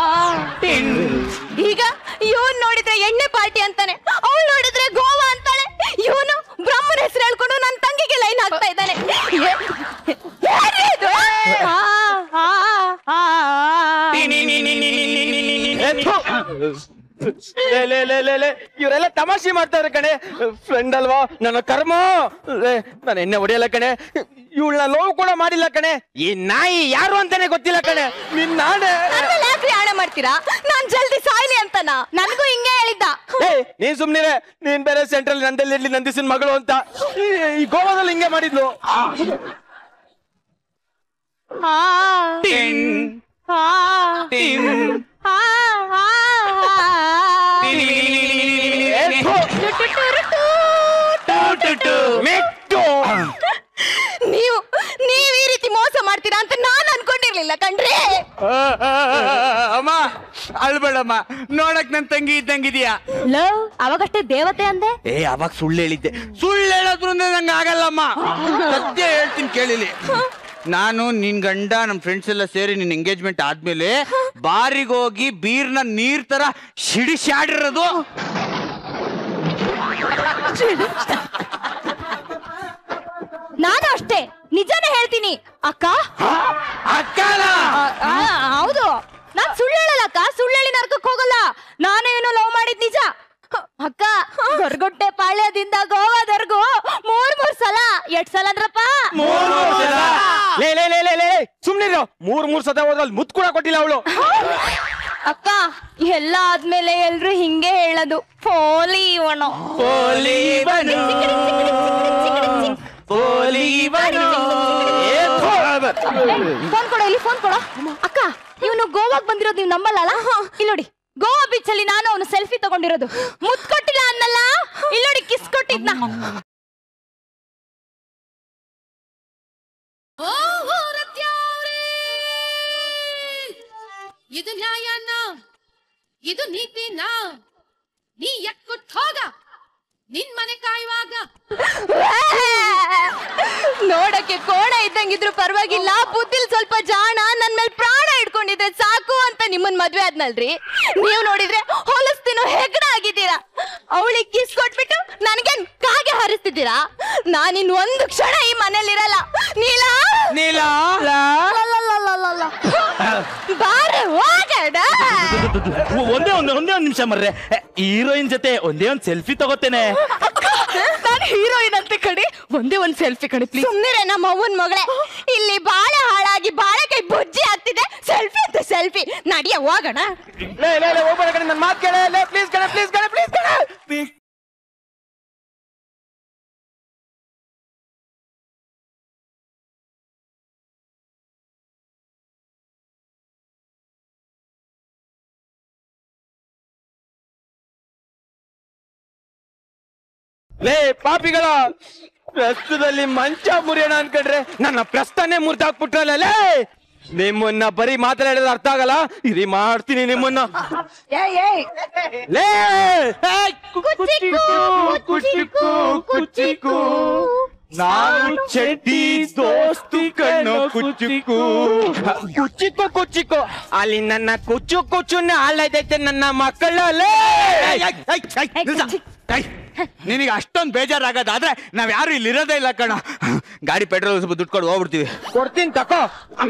ಈಗ ಇವನ್ ನೋಡಿದ್ರೆ ಎಣ್ಣೆ ಪಾರ್ಟಿ ಅಂತಾನೆ ಅವಳು ನೋಡಿದ್ರೆ ಗೋವಾ ಅಂತಾಳೆ ಇವನು ಬ್ರಹ್ಮನ ಹೆಸರು ಹೇಳ್ಕೊಂಡು ನನ್ನ ತಂಗಿಗೆ ಲೈನ್ ಹಾಕ್ತಾ ಇದ್ದಾನೆ ಏನ್ರಿ ಇದು? ಆ, ಆ, ಆ, ಆ. ಲೇ ಲೇ ಲೇ ಲೇ ಲೇ ಇವರೆಲ್ಲ ತಮಾಷೆ ಮಾಡ್ತಾರೆ ಕಣೆ ಫ್ರೆಂಡ್ ಅಲ್ವಾ ನನ್ನ ಕರ್ಮ ಲೇ, ನಾನು ಎಣ್ಣೆ ಹೊಡಿಯಲ್ಲ ಕಣೆ ಇವಳನ್ನ ಲವ್ ಕೂಡ ಮಾಡಿಲ್ಲ ಕಣೆ ಈ ನಾಯಿ ಯಾರು ಅಂತಾನೆ ಗೊತ್ತಿಲ್ಲ ಕಣೆ ನಿನ್ ನಾನೇ ನನ್ಮೇಲೆ ಯಾಕ್ರಿ ಆಣೆ ಮಾಡ್ತೀರಾ ನಾನ್ ಜಲ್ದಿ ಸಾಯ್ಲಿ ಅಂತನಾ ನನ್ಗೂ ಹಿಂಗೆ ಹೇಳಿದ್ದ ಏಯ್ ನೀನ್ ಸುಮ್ನಿರೆ ನೀನ್ ಬೇರೆ ಸೆಂಟ್ರಲ್ ನಂದಲ್ಲಿ ಇರ್ಲಿ ನಂದಿಸಿನ ಮಗಳು ಅಂತ ಈ- ಈ ಗೋವಾದಲ್ಲಿ ಹಿಂಗೆ ಮಾಡಿದ್ಲು ಹಾ ಹಾ ಹಾ ಹಾ ನೀವು ನೀವ್ ಈ ರೀತಿ ಮೋಸ ಮಾಡ್ತೀರಾ ಅಂತ ನಾನ್ ಅನ್ಕೊಂಡಿರ್ಲಿಲ್ಲ ಕಣ್ರಿ ಅಮ್ಮ ಅಳ್ಬೇಡಮ್ಮ ನೋಡಕ್ ನನ್ ತಂಗಿ ಇದ್ದಂಗಿದ್ಯಾ ಲವ್ ಅವಾಗಷ್ಟೇ ದೇವತೆ ಅಂದೆ ಏ ಅವಾಗ ಸುಳ್ಳು ಹೇಳಿದ್ದೆ ಸುಳ್ಳು ಹೇಳೋದ್ರು ನಂಗೆ ಆಗಲ್ಲಮ್ಮ ಸತ್ಯ ಹೇಳ್ತೀನಿ ಕೇಳಿಲಿ ನಾನು ನಿನ್ ಗಂಡ ನಮ್ ಫ್ರೆಂಡ್ಸ್ ಎಲ್ಲ ಸೇರಿ ನಿನ್ ಎಂಗೇಜ್ಮೆಂಟ್ ಆದ್ಮೇಲೆ ಬಾರಿಗೆ ಹೋಗಿ ಬೀರ್ನ ನೀರ್ ತರ ಸಿಡಿಸಾಡಿರೋದು ನಾನು ಅಷ್ಟೇ ನಿಜಾನೇ ಹೇಳ್ತೀನಿ ಅಕ್ಕ ಅಕ್ಕನ ಆ, ಆ, ಹೌದು ನಾನ್ ಸುಳ್ಳು ಹೇಳಲ್ಲ ಅಕ್ಕ ಸುಳ್ಳು ಹೇಳಿ ನರ್ಕಕ್ ಹೋಗಲ್ಲ ನಾನು ಏನೋ ಲವ್ ಮಾಡಿದ್ ನಿಜ ಅಕ್ಕ ಗೊರ್ಗೊಟ್ಟೆ ಪಾಳ್ಯದಿಂದ ಗೋವಾದವರೆಗೂ ಮೂರ್ ಮೂರ್ ಸಲ ಎಷ್ಟ್ ಸಲ ಅಂದ್ರಪ್ಪ ಲೇ ಲೇ ಲೇ ಲೇ ಲೇ ಸುಮ್ನಿರು ಮೂರ್ ಮೂರ್ ಸತ ಹೋದ್ರಲ್ಲಿ ಮುತ್ ಕೂಡ ಕೊಟ್ಟಿಲ್ಲ ಅವಳು ಅಕ್ಕ ಎಲ್ಲ ಆದ್ಮೇಲೆ ಎಲ್ರು ಹಿಂಗೆ ಹೇಳೋದು ಪೋಲಿ ಇವನು ಫೋನ್ ಕೊಡ ಇಲ್ಲಿ ಫೋನ್ ಕೊಡ ಅಕ್ಕ ಇವನು ಗೋವಾಗ್ ಬಂದಿರೋದು ನೀವು ನಂಬಲ್ಲ ಇಲ್ಲಿ ನೋಡಿ ಗೋವಾ ಬೀಚ್ ಅಲ್ಲಿ ನಾನು ಅವನು ಸೆಲ್ಫಿ ತಗೊಂಡಿರೋದು ಮುತ್ ಕೊಟ್ಟಿಲ್ಲ ಅನ್ನಲ್ಲ ಇಲ್ಲಿ ನೋಡಿ ಕಿಸ್ ಕೊಟ್ಟಿದ್ನ ಓ ಊರತ್ಯಾವ್ರೇ ಇದು ನ್ಯಾಯನಾ ಇದು ನೀತಿನಾ ನೀ ಎಕ್ಕುಟ್ ಹೋಗ ನಿನ್ ಮನೆ ಕಾಯುವಾಗ ನೋಡಕ್ಕೆ ಕೋಣ ಇದ್ದಂಗಿದ್ರು ಪರವಾಗಿಲ್ಲ ಬುದ್ಧಿಲ್ ಸ್ವಲ್ಪ ಜಾಣ ನನ್ ಮೇಲೆ ಪ್ರಾಣ ಇಟ್ಕೊಂಡಿದ್ರೆ ಸಾಕು ಅಂತ ನಿಮ್ಮನ್ ಮದ್ವೆ ಆದ್ನಲ್ರಿ ನೀವ್ ನೋಡಿದ್ರೆ ಹೊಲಸ್ತಿನೋ ಹೆಗ್ಣ ಆಗಿದ್ದೀರಾ ಅವಳಿಗೆ ಕಿಸ್ ಕೊಟ್ಬಿಟ್ಟು ನನ್ಗೇನ್ ಕಾಗೆ ಹಾರಿಸ್ತಿದ್ದೀರಾ ನಾನಿನ್ ಒಂದು ಕ್ಷಣ ಈ ಮನೇಲಿರಲ್ಲ ನೀಲ ನೀಲ ಲಲಲಲಲಲ. ಬಾರೆ ಹೋಗಣ ಒಂದೇ ಒಂದೇ ಒಂದೇ ಒಂದ್ ನಿಮಿಷ ಮರ್ರೆ ಹೀರೋಯಿನ್ ಜೊತೆ ಒಂದೇ ಒಂದ್ ಸೆಲ್ಫಿ ತಗೋತೇನೆ ನಾನು ಹೀರೋಯಿನ್ ಅಂತ ಕಡೆ ಒಂದೇ ಒಂದ್ ಸೆಲ್ಫಿ ಕಣಿ ಪ್ಲೀಸ್ ಸುಮ್ಮನೆ ನಮ್ಮ ಅವ್ವನ್ ಮಗಳೇ ಇಲ್ಲಿ ಬಾಳೆ ಹಾಳಾಗಿ ಬಾಳೆಕಾಯಿ ಬುಜ್ಜಿ ಆಗ್ತಿದೆ ಸೆಲ್ಫಿ ಅಂತ ಸೆಲ್ಫಿ ನಡಿಯ ಹೋಗೋಣ ಲೇ ಲೇ ಲೇ ಹೋಗ್ಬೇಡ ಕಣೆ ನನ್ ಮಾತ್ ಕೇಳೆ ಲೇ ಪ್ಲೀಸ್ ಕಣೆ ಪ್ಲೀಸ್ ಕಣೆ ಪ್ಲೀಸ್ ಕಣೆ ಲೇ ಪಾಪಿಗಳ ಪ್ರಸ್ತುತದಲ್ಲಿ ಮಂಚ ಮುರಿಯೋಣ ಅನ್ಕೊಂಡ್ರೆ ನನ್ನ ಪ್ರಸ್ತನೇ ಮುರ್ದಾಕ್ಬಿಟ್ರಲ್ಲ ಲೇ ನಿಮ್ಮನ್ನ ಬರೀ ಮಾತಾಡಿದ್ರೆ ಅರ್ಥ ಆಗಲ್ಲ ಇರಿ ಮಾಡ್ತೀನಿ ನಿಮ್ಮನ್ನ ಲೇ ಏಯ್, ಕು- ಕುಚಿಕು, ಕುಚಿಕು, ಕುಚಿಕು. ನಾನು ಚಡ್ಡಿ ದೋಸ್ತಿ ಕಣ್ಣು ಕುಚಿಕು ಕುಚಿಕು ಕುಚಿಕು ಅಲ್ಲಿ ನನ್ನ ಕುಚ್ಚು ಕುಚ್ಚುನ್ನ ಹಾಳೈತೈತೆ ನನ್ನ ಮಕ್ಕಳ ಲೇ ನಿನಗೆ ಅಷ್ಟೊಂದು ಬೇಜಾರಾಗೋದಾದ್ರೆ ನಾವ್ ಯಾರು ಇಲ್ಲಿ ಇರೋದೇ ಇಲ್ಲ ಕಣ ಗಾಡಿ ಪೆಟ್ರೋಲ್ ಸ್ವಲ್ಪ ದುಡ್ಡು ಕೊಡು ಹೋಗ್ಬಿಡ್ತೀವಿ ಕೊಡ್ತೀನಿ ತಕೋ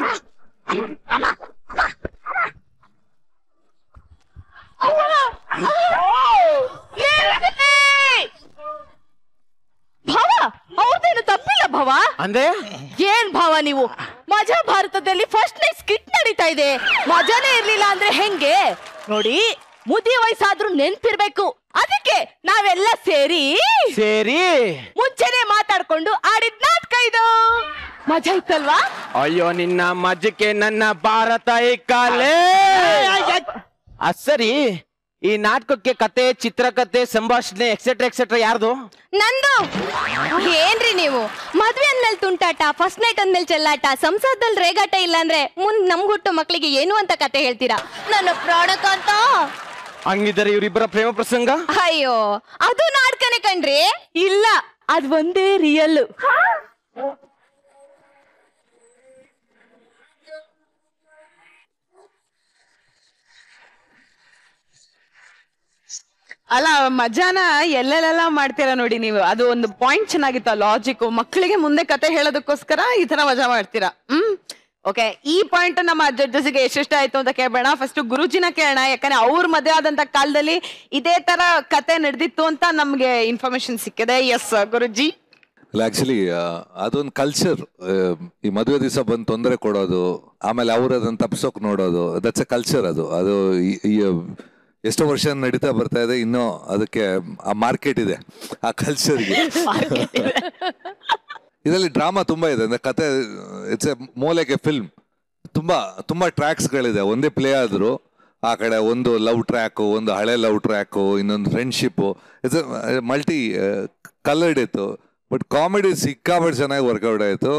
ಭಾವ ಅವ್ರದ್ದೇನು ತಪ್ಪಿಲ್ಲ ಭಾವ ಅಂದ್ರೆ ಏನ್ ಭಾವ ನೀವು ಮಜಾ ಭಾರತದಲ್ಲಿ ಫಸ್ಟ್ ನೈಟ್ ಸ್ಕಿಟ್ ನಡೀತಾ ಇದೆ ಮಜಾನೇ ಇರ್ಲಿಲ್ಲ ಅಂದ್ರೆ ಹೆಂಗೆ ನೋಡಿ ಮುದಿಯ ವಯಸ್ಸಾದ್ರೂ ನೆನ್ಪಿರ್ಬೇಕು ಅದಕ್ಕೆ ನಾವೆಲ್ಲ ಸೇರಿ ಸೇರಿ ಮುಂಚೆನೆ ಮಾತಾಡ್ಕೊಂಡು ಆಡಿದ್ ನಾಟಕ ಇದು ಮಜಾ ಇತ್ತಲ್ವಾ ಅಯ್ಯೋ ನಿನ್ನ ಮಜ್ಜಿಗೆ ನನ್ನ ಭಾರತ ಈ ಕಾಲೇ ಅದ್ ಸರಿ ಈ ನಾಟಕಕ್ಕೆ ಕತೆ ಚಿತ್ರಕತೆ ಸಂಭಾಷಣೆ ಎಕ್ಸೆಟ್ರಾ ಎಕ್ಸೆಟ್ರಾ ಯಾರ್ದು ನಂದು ಏನ್ರಿ ನೀವು ಮದ್ವೆ ಅಂದ್ಮೇಲೆ ತುಂಟಾಟ ಫಸ್ಟ್ ನೈಟ್ ಅಂದ್ಮೇಲೆ ಚೆಲ್ಲಾಟ ಸಂಸಾರದಲ್ಲಿ ರೇಗಾಟ ಇಲ್ಲ ಅಂದ್ರೆ ಮುಂದ್ ನಮ್ ಹುಟ್ಟು ಮಕ್ಳಿಗೆ ಏನು ಅಂತ ಕತೆ ಹೇಳ್ತೀರಾ ನನ್ನ ಪ್ರಾಣಕ್ಕಂತ ಹಂಗಿದ್ದಾರೆ ಇವರಿಬ್ಬರ ಪ್ರೇಮ ಪ್ರಸಂಗ ಅಯ್ಯೋ ಅದು ನಾಟಕನೇ ಕಣ್ರಿ ಇಲ್ಲ ಅದ್ ಒಂದೇ ರಿಯಲ್ ಅಲ್ಲ ಮಜಾನ ಎಲ್ಲೆಲ್ಲೆಲ್ಲ ಮಾಡ್ತೀರಾ ನೋಡಿ ನೀವು ಅದು ಒಂದು ಪಾಯಿಂಟ್ ಚೆನ್ನಾಗಿತ್ತು ಲಾಜಿಕ್ ಮಕ್ಕಳಿಗೆ ಮುಂದೆ ಕತೆ ಹೇಳೋದಕ್ಕೋಸ್ಕರ ಈ ತರ ಮಜಾ ಮಾಡ್ತೀರಾ ಹ್ಮ್ ಓಕೆ ಈ ಪಾಯಿಂಟ್ ನಮ್ಮ ಜಡ್ಜಸ್ಗೆ ಎಷ್ಟೆಷ್ಟ ಆಯ್ತು ಅಂತ ಕೇಳಬೇಡ ಫಸ್ಟ್ ಗುರುಜಿನ ಕೇಳೋಣ ಯಾಕಂದ್ರೆ ಅವ್ರ ಮದುವೆ ಆದಂತ ಕಾಲದಲ್ಲಿ ಇದೇ ತರ ಕತೆ ನಡೆದಿತ್ತು ಅಂತ ನಮ್ಗೆ ಇನ್ಫಾರ್ಮೇಶನ್ ಸಿಕ್ಕಿದೆ ಎಸ್ ಗುರುಜಿ ಇಲ್ಲ ಆಕ್ಚುಲಿ ಅದೊಂದು ಕಲ್ಚರ್ ಈ ಮದುವೆ ದಿವಸ ಬಂದು ತೊಂದರೆ ಕೊಡೋದು ಆಮೇಲೆ ಅವ್ರು ಅದನ್ನ ತಪ್ಸೋಕ್ ನೋಡೋದು ದಟ್ಸ್ ಎ ಕಲ್ಚರ್ ಅದು ಅದು ಈ- ಈ ಎಷ್ಟೋ ವರ್ಷ ನಡೀತಾ ಬರ್ತಾ ಇದೆ ಇನ್ನೂ ಅದಕ್ಕೆ ಆ ಮಾರ್ಕೆಟ್ ಇದೆ ಆ ಕಲ್ಚರ್ಗೆ ಇದರಲ್ಲಿ ಡ್ರಾಮಾ ತುಂಬಾ ಇದೆ ಅಂದ್ರೆ ಕತೆ ಇಟ್ಸ್ ಎ ಮೂಲೆಗೆ ಫಿಲ್ಮ್ ತುಂಬಾ ತುಂಬಾ ಟ್ರ್ಯಾಕ್ಸ್ಗಳಿದೆ ಒಂದೇ ಪ್ಲೇ ಆದ್ರು ಆ ಕಡೆ ಒಂದು ಲವ್ ಟ್ರ್ಯಾಕು ಒಂದು ಹಳೆ ಲವ್ ಟ್ರ್ಯಾಕು ಇನ್ನೊಂದು ಫ್ರೆಂಡ್ಶಿಪ್ಪು ಇಟ್ಸ್ ಮಲ್ಟಿ ಕಲರ್ಡ್ ಇತ್ತು ಬಟ್ ಕಾಮಿಡಿ ಸಿಕ್ಕಾಪಟ್ಟೆ ಚೆನ್ನಾಗಿ ವರ್ಕೌಟ್ ಆಯಿತು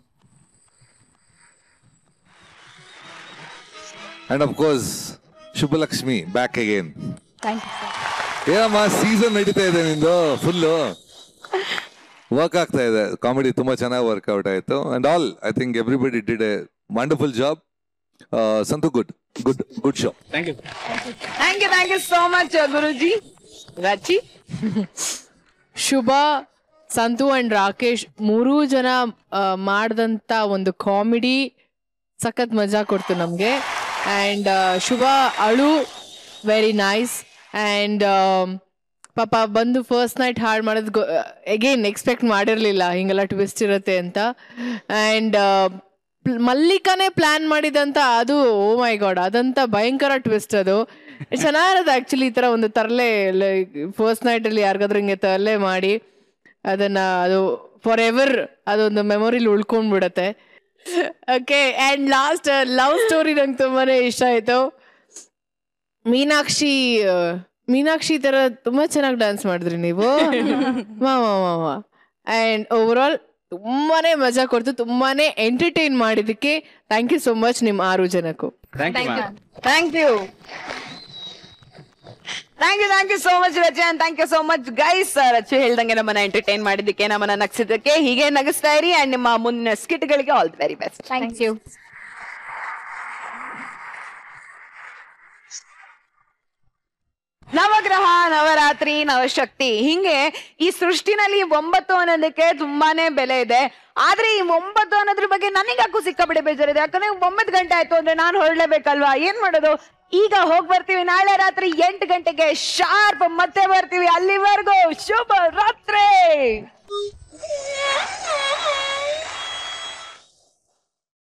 and of course Shubhalakshmi back again ಏನಮ್ಮ ಸೀಸನ್ ನಡೀತಾ ಇದೆ ನಿಂದು ಫುಲ್ಲು ವರ್ಕ್ ಆಗ್ತಾ ಇದೆ ಕಾಮಿಡಿ ತುಂಬಾ ಚೆನ್ನಾಗಿ ವರ್ಕೌಟ್ ಆಯ್ತು and all I think everybody did a wonderful job Santu good good good show thank you thank you thank you so much Guruji Rachi Shubha Santu and Rakesh ಮೂರೂ ಜನ ಮಾಡಿದಂಥ ಒಂದು ಕಾಮಿಡಿ ಸಖತ್ ಮಜಾ ಕೊಡ್ತು ನಮಗೆ ಆ್ಯಂಡ್ ಶುಭ ಅಳು ವೆರಿ ನೈಸ್ ಆ್ಯಂಡ್ ಪಾಪ ಬಂದು ಫಸ್ಟ್ ನೈಟ್ ಹಾಡು ಮಾಡೋದು ಎಗೇನ್ ಎಕ್ಸ್ಪೆಕ್ಟ್ ಮಾಡಿರಲಿಲ್ಲ ಹಿಂಗೆಲ್ಲ ಟ್ವಿಸ್ಟ್ ಇರುತ್ತೆ ಅಂತ ಆ್ಯಂಡ್ ಮಲ್ಲಿಕಾನೇ ಪ್ಲಾನ್ ಮಾಡಿದಂತ ಅದು ಓ ಮೈ ಗಾಡ್ ಅದಂತ ಭಯಂಕರ ಟ್ವಿಸ್ಟ್ ಅದು ಚೆನ್ನಾಗಿರೋದು ಆಕ್ಚುಲಿ ಈ ತರ ಒಂದು ತರಲೆ ಫಸ್ಟ್ ನೈಟ್ ಅಲ್ಲಿ ಯಾರಿಗಾದ್ರೂ ಹಿಂಗೆ ತರಲೆ ಮಾಡಿ ಅದನ್ನ ಅದು ಫಾರ್ ಎವರ್ ಅದೊಂದು ಮೆಮೊರಿಲಿ ಉಳ್ಕೊಂಡ್ಬಿಡತ್ತೆ okay and last love story ನಂಗೆ ತುಂಬಾನೇ ಇಷ್ಟ ಆಯ್ತು ಮೀನಾಕ್ಷಿ ಆ, ಮೀನಾಕ್ಷಿ ತರ ತುಂಬಾ ಚೆನ್ನಾಗಿ ಡ್ಯಾನ್ಸ್ ಮಾಡಿದ್ರಿ ನೀವು ವಾ ವಾ ವಾ ವಾ ಅಂಡ್ ಓವರ್ ಆಲ್ ತುಂಬಾನೇ ಮಜಾ ಕೊಡ್ತು ತುಂಬಾನೇ ಎಂಟರ್ಟೈನ್ ಮಾಡಿದಕ್ಕೆ ಥ್ಯಾಂಕ್ ಯು ಸೋ ಮಚ್ ನಿಮ್ ಆರು ಜನಕ್ಕೂ thank you thank you thank you thank you so much Rachi and thank you so much guys Rachi ಹೇಳ್ದಂಗೆ ನಮ್ಮನ್ನ ಎಂಟರ್ಟೈನ್ ಮಾಡಿದ್ದಕ್ಕೆ ನಮ್ಮನ್ನ ನಗಿಸಿದ್ದಕ್ಕೆ ಹೀಗೆ ನಗಿಸ್ತಾ ಇರಿ ಅಂಡ್ ನಿಮ್ಮ ಮುಂದಿನ ಸ್ಕಿಟ್ಗಳಿಗೆ all the very best thank you Navagraha Navaratri ನವಶಕ್ತಿ ಹಿಂಗೆ ಈ ಸೃಷ್ಟಿನಲ್ಲಿ ಒಂಬತ್ತು ಅನ್ನೋದಕ್ಕೆ ತುಂಬಾನೇ ಬೆಲೆ ಇದೆ ಆದ್ರೆ ಈ ಒಂಬತ್ತು ಅನ್ನೋದ್ರ ಬಗ್ಗೆ ನನಗಾಕು ಸಿಕ್ಕಾಬಿಡೆ ಬೇಜಾರಿದೆ ಯಾಕಂದ್ರೆ ಒಂಬತ್ತು ಗಂಟೆ ಆಯ್ತು ಅಂದ್ರೆ ನಾನು ಹೊರಡ್ಲೇಬೇಕಲ್ವಾ ಏನ್ ಮಾಡೋದು ಈಗ ಹೋಗ್ ಬರ್ತೀವಿ ನಾಳೆ ರಾತ್ರಿ ಎಂಟು ಗಂಟೆಗೆ ಶಾರ್ಪ್ ಮತ್ತೆ ಬರ್ತೀವಿ ಅಲ್ಲಿವರೆಗೂ ಶುಭ ರಾತ್ರಿ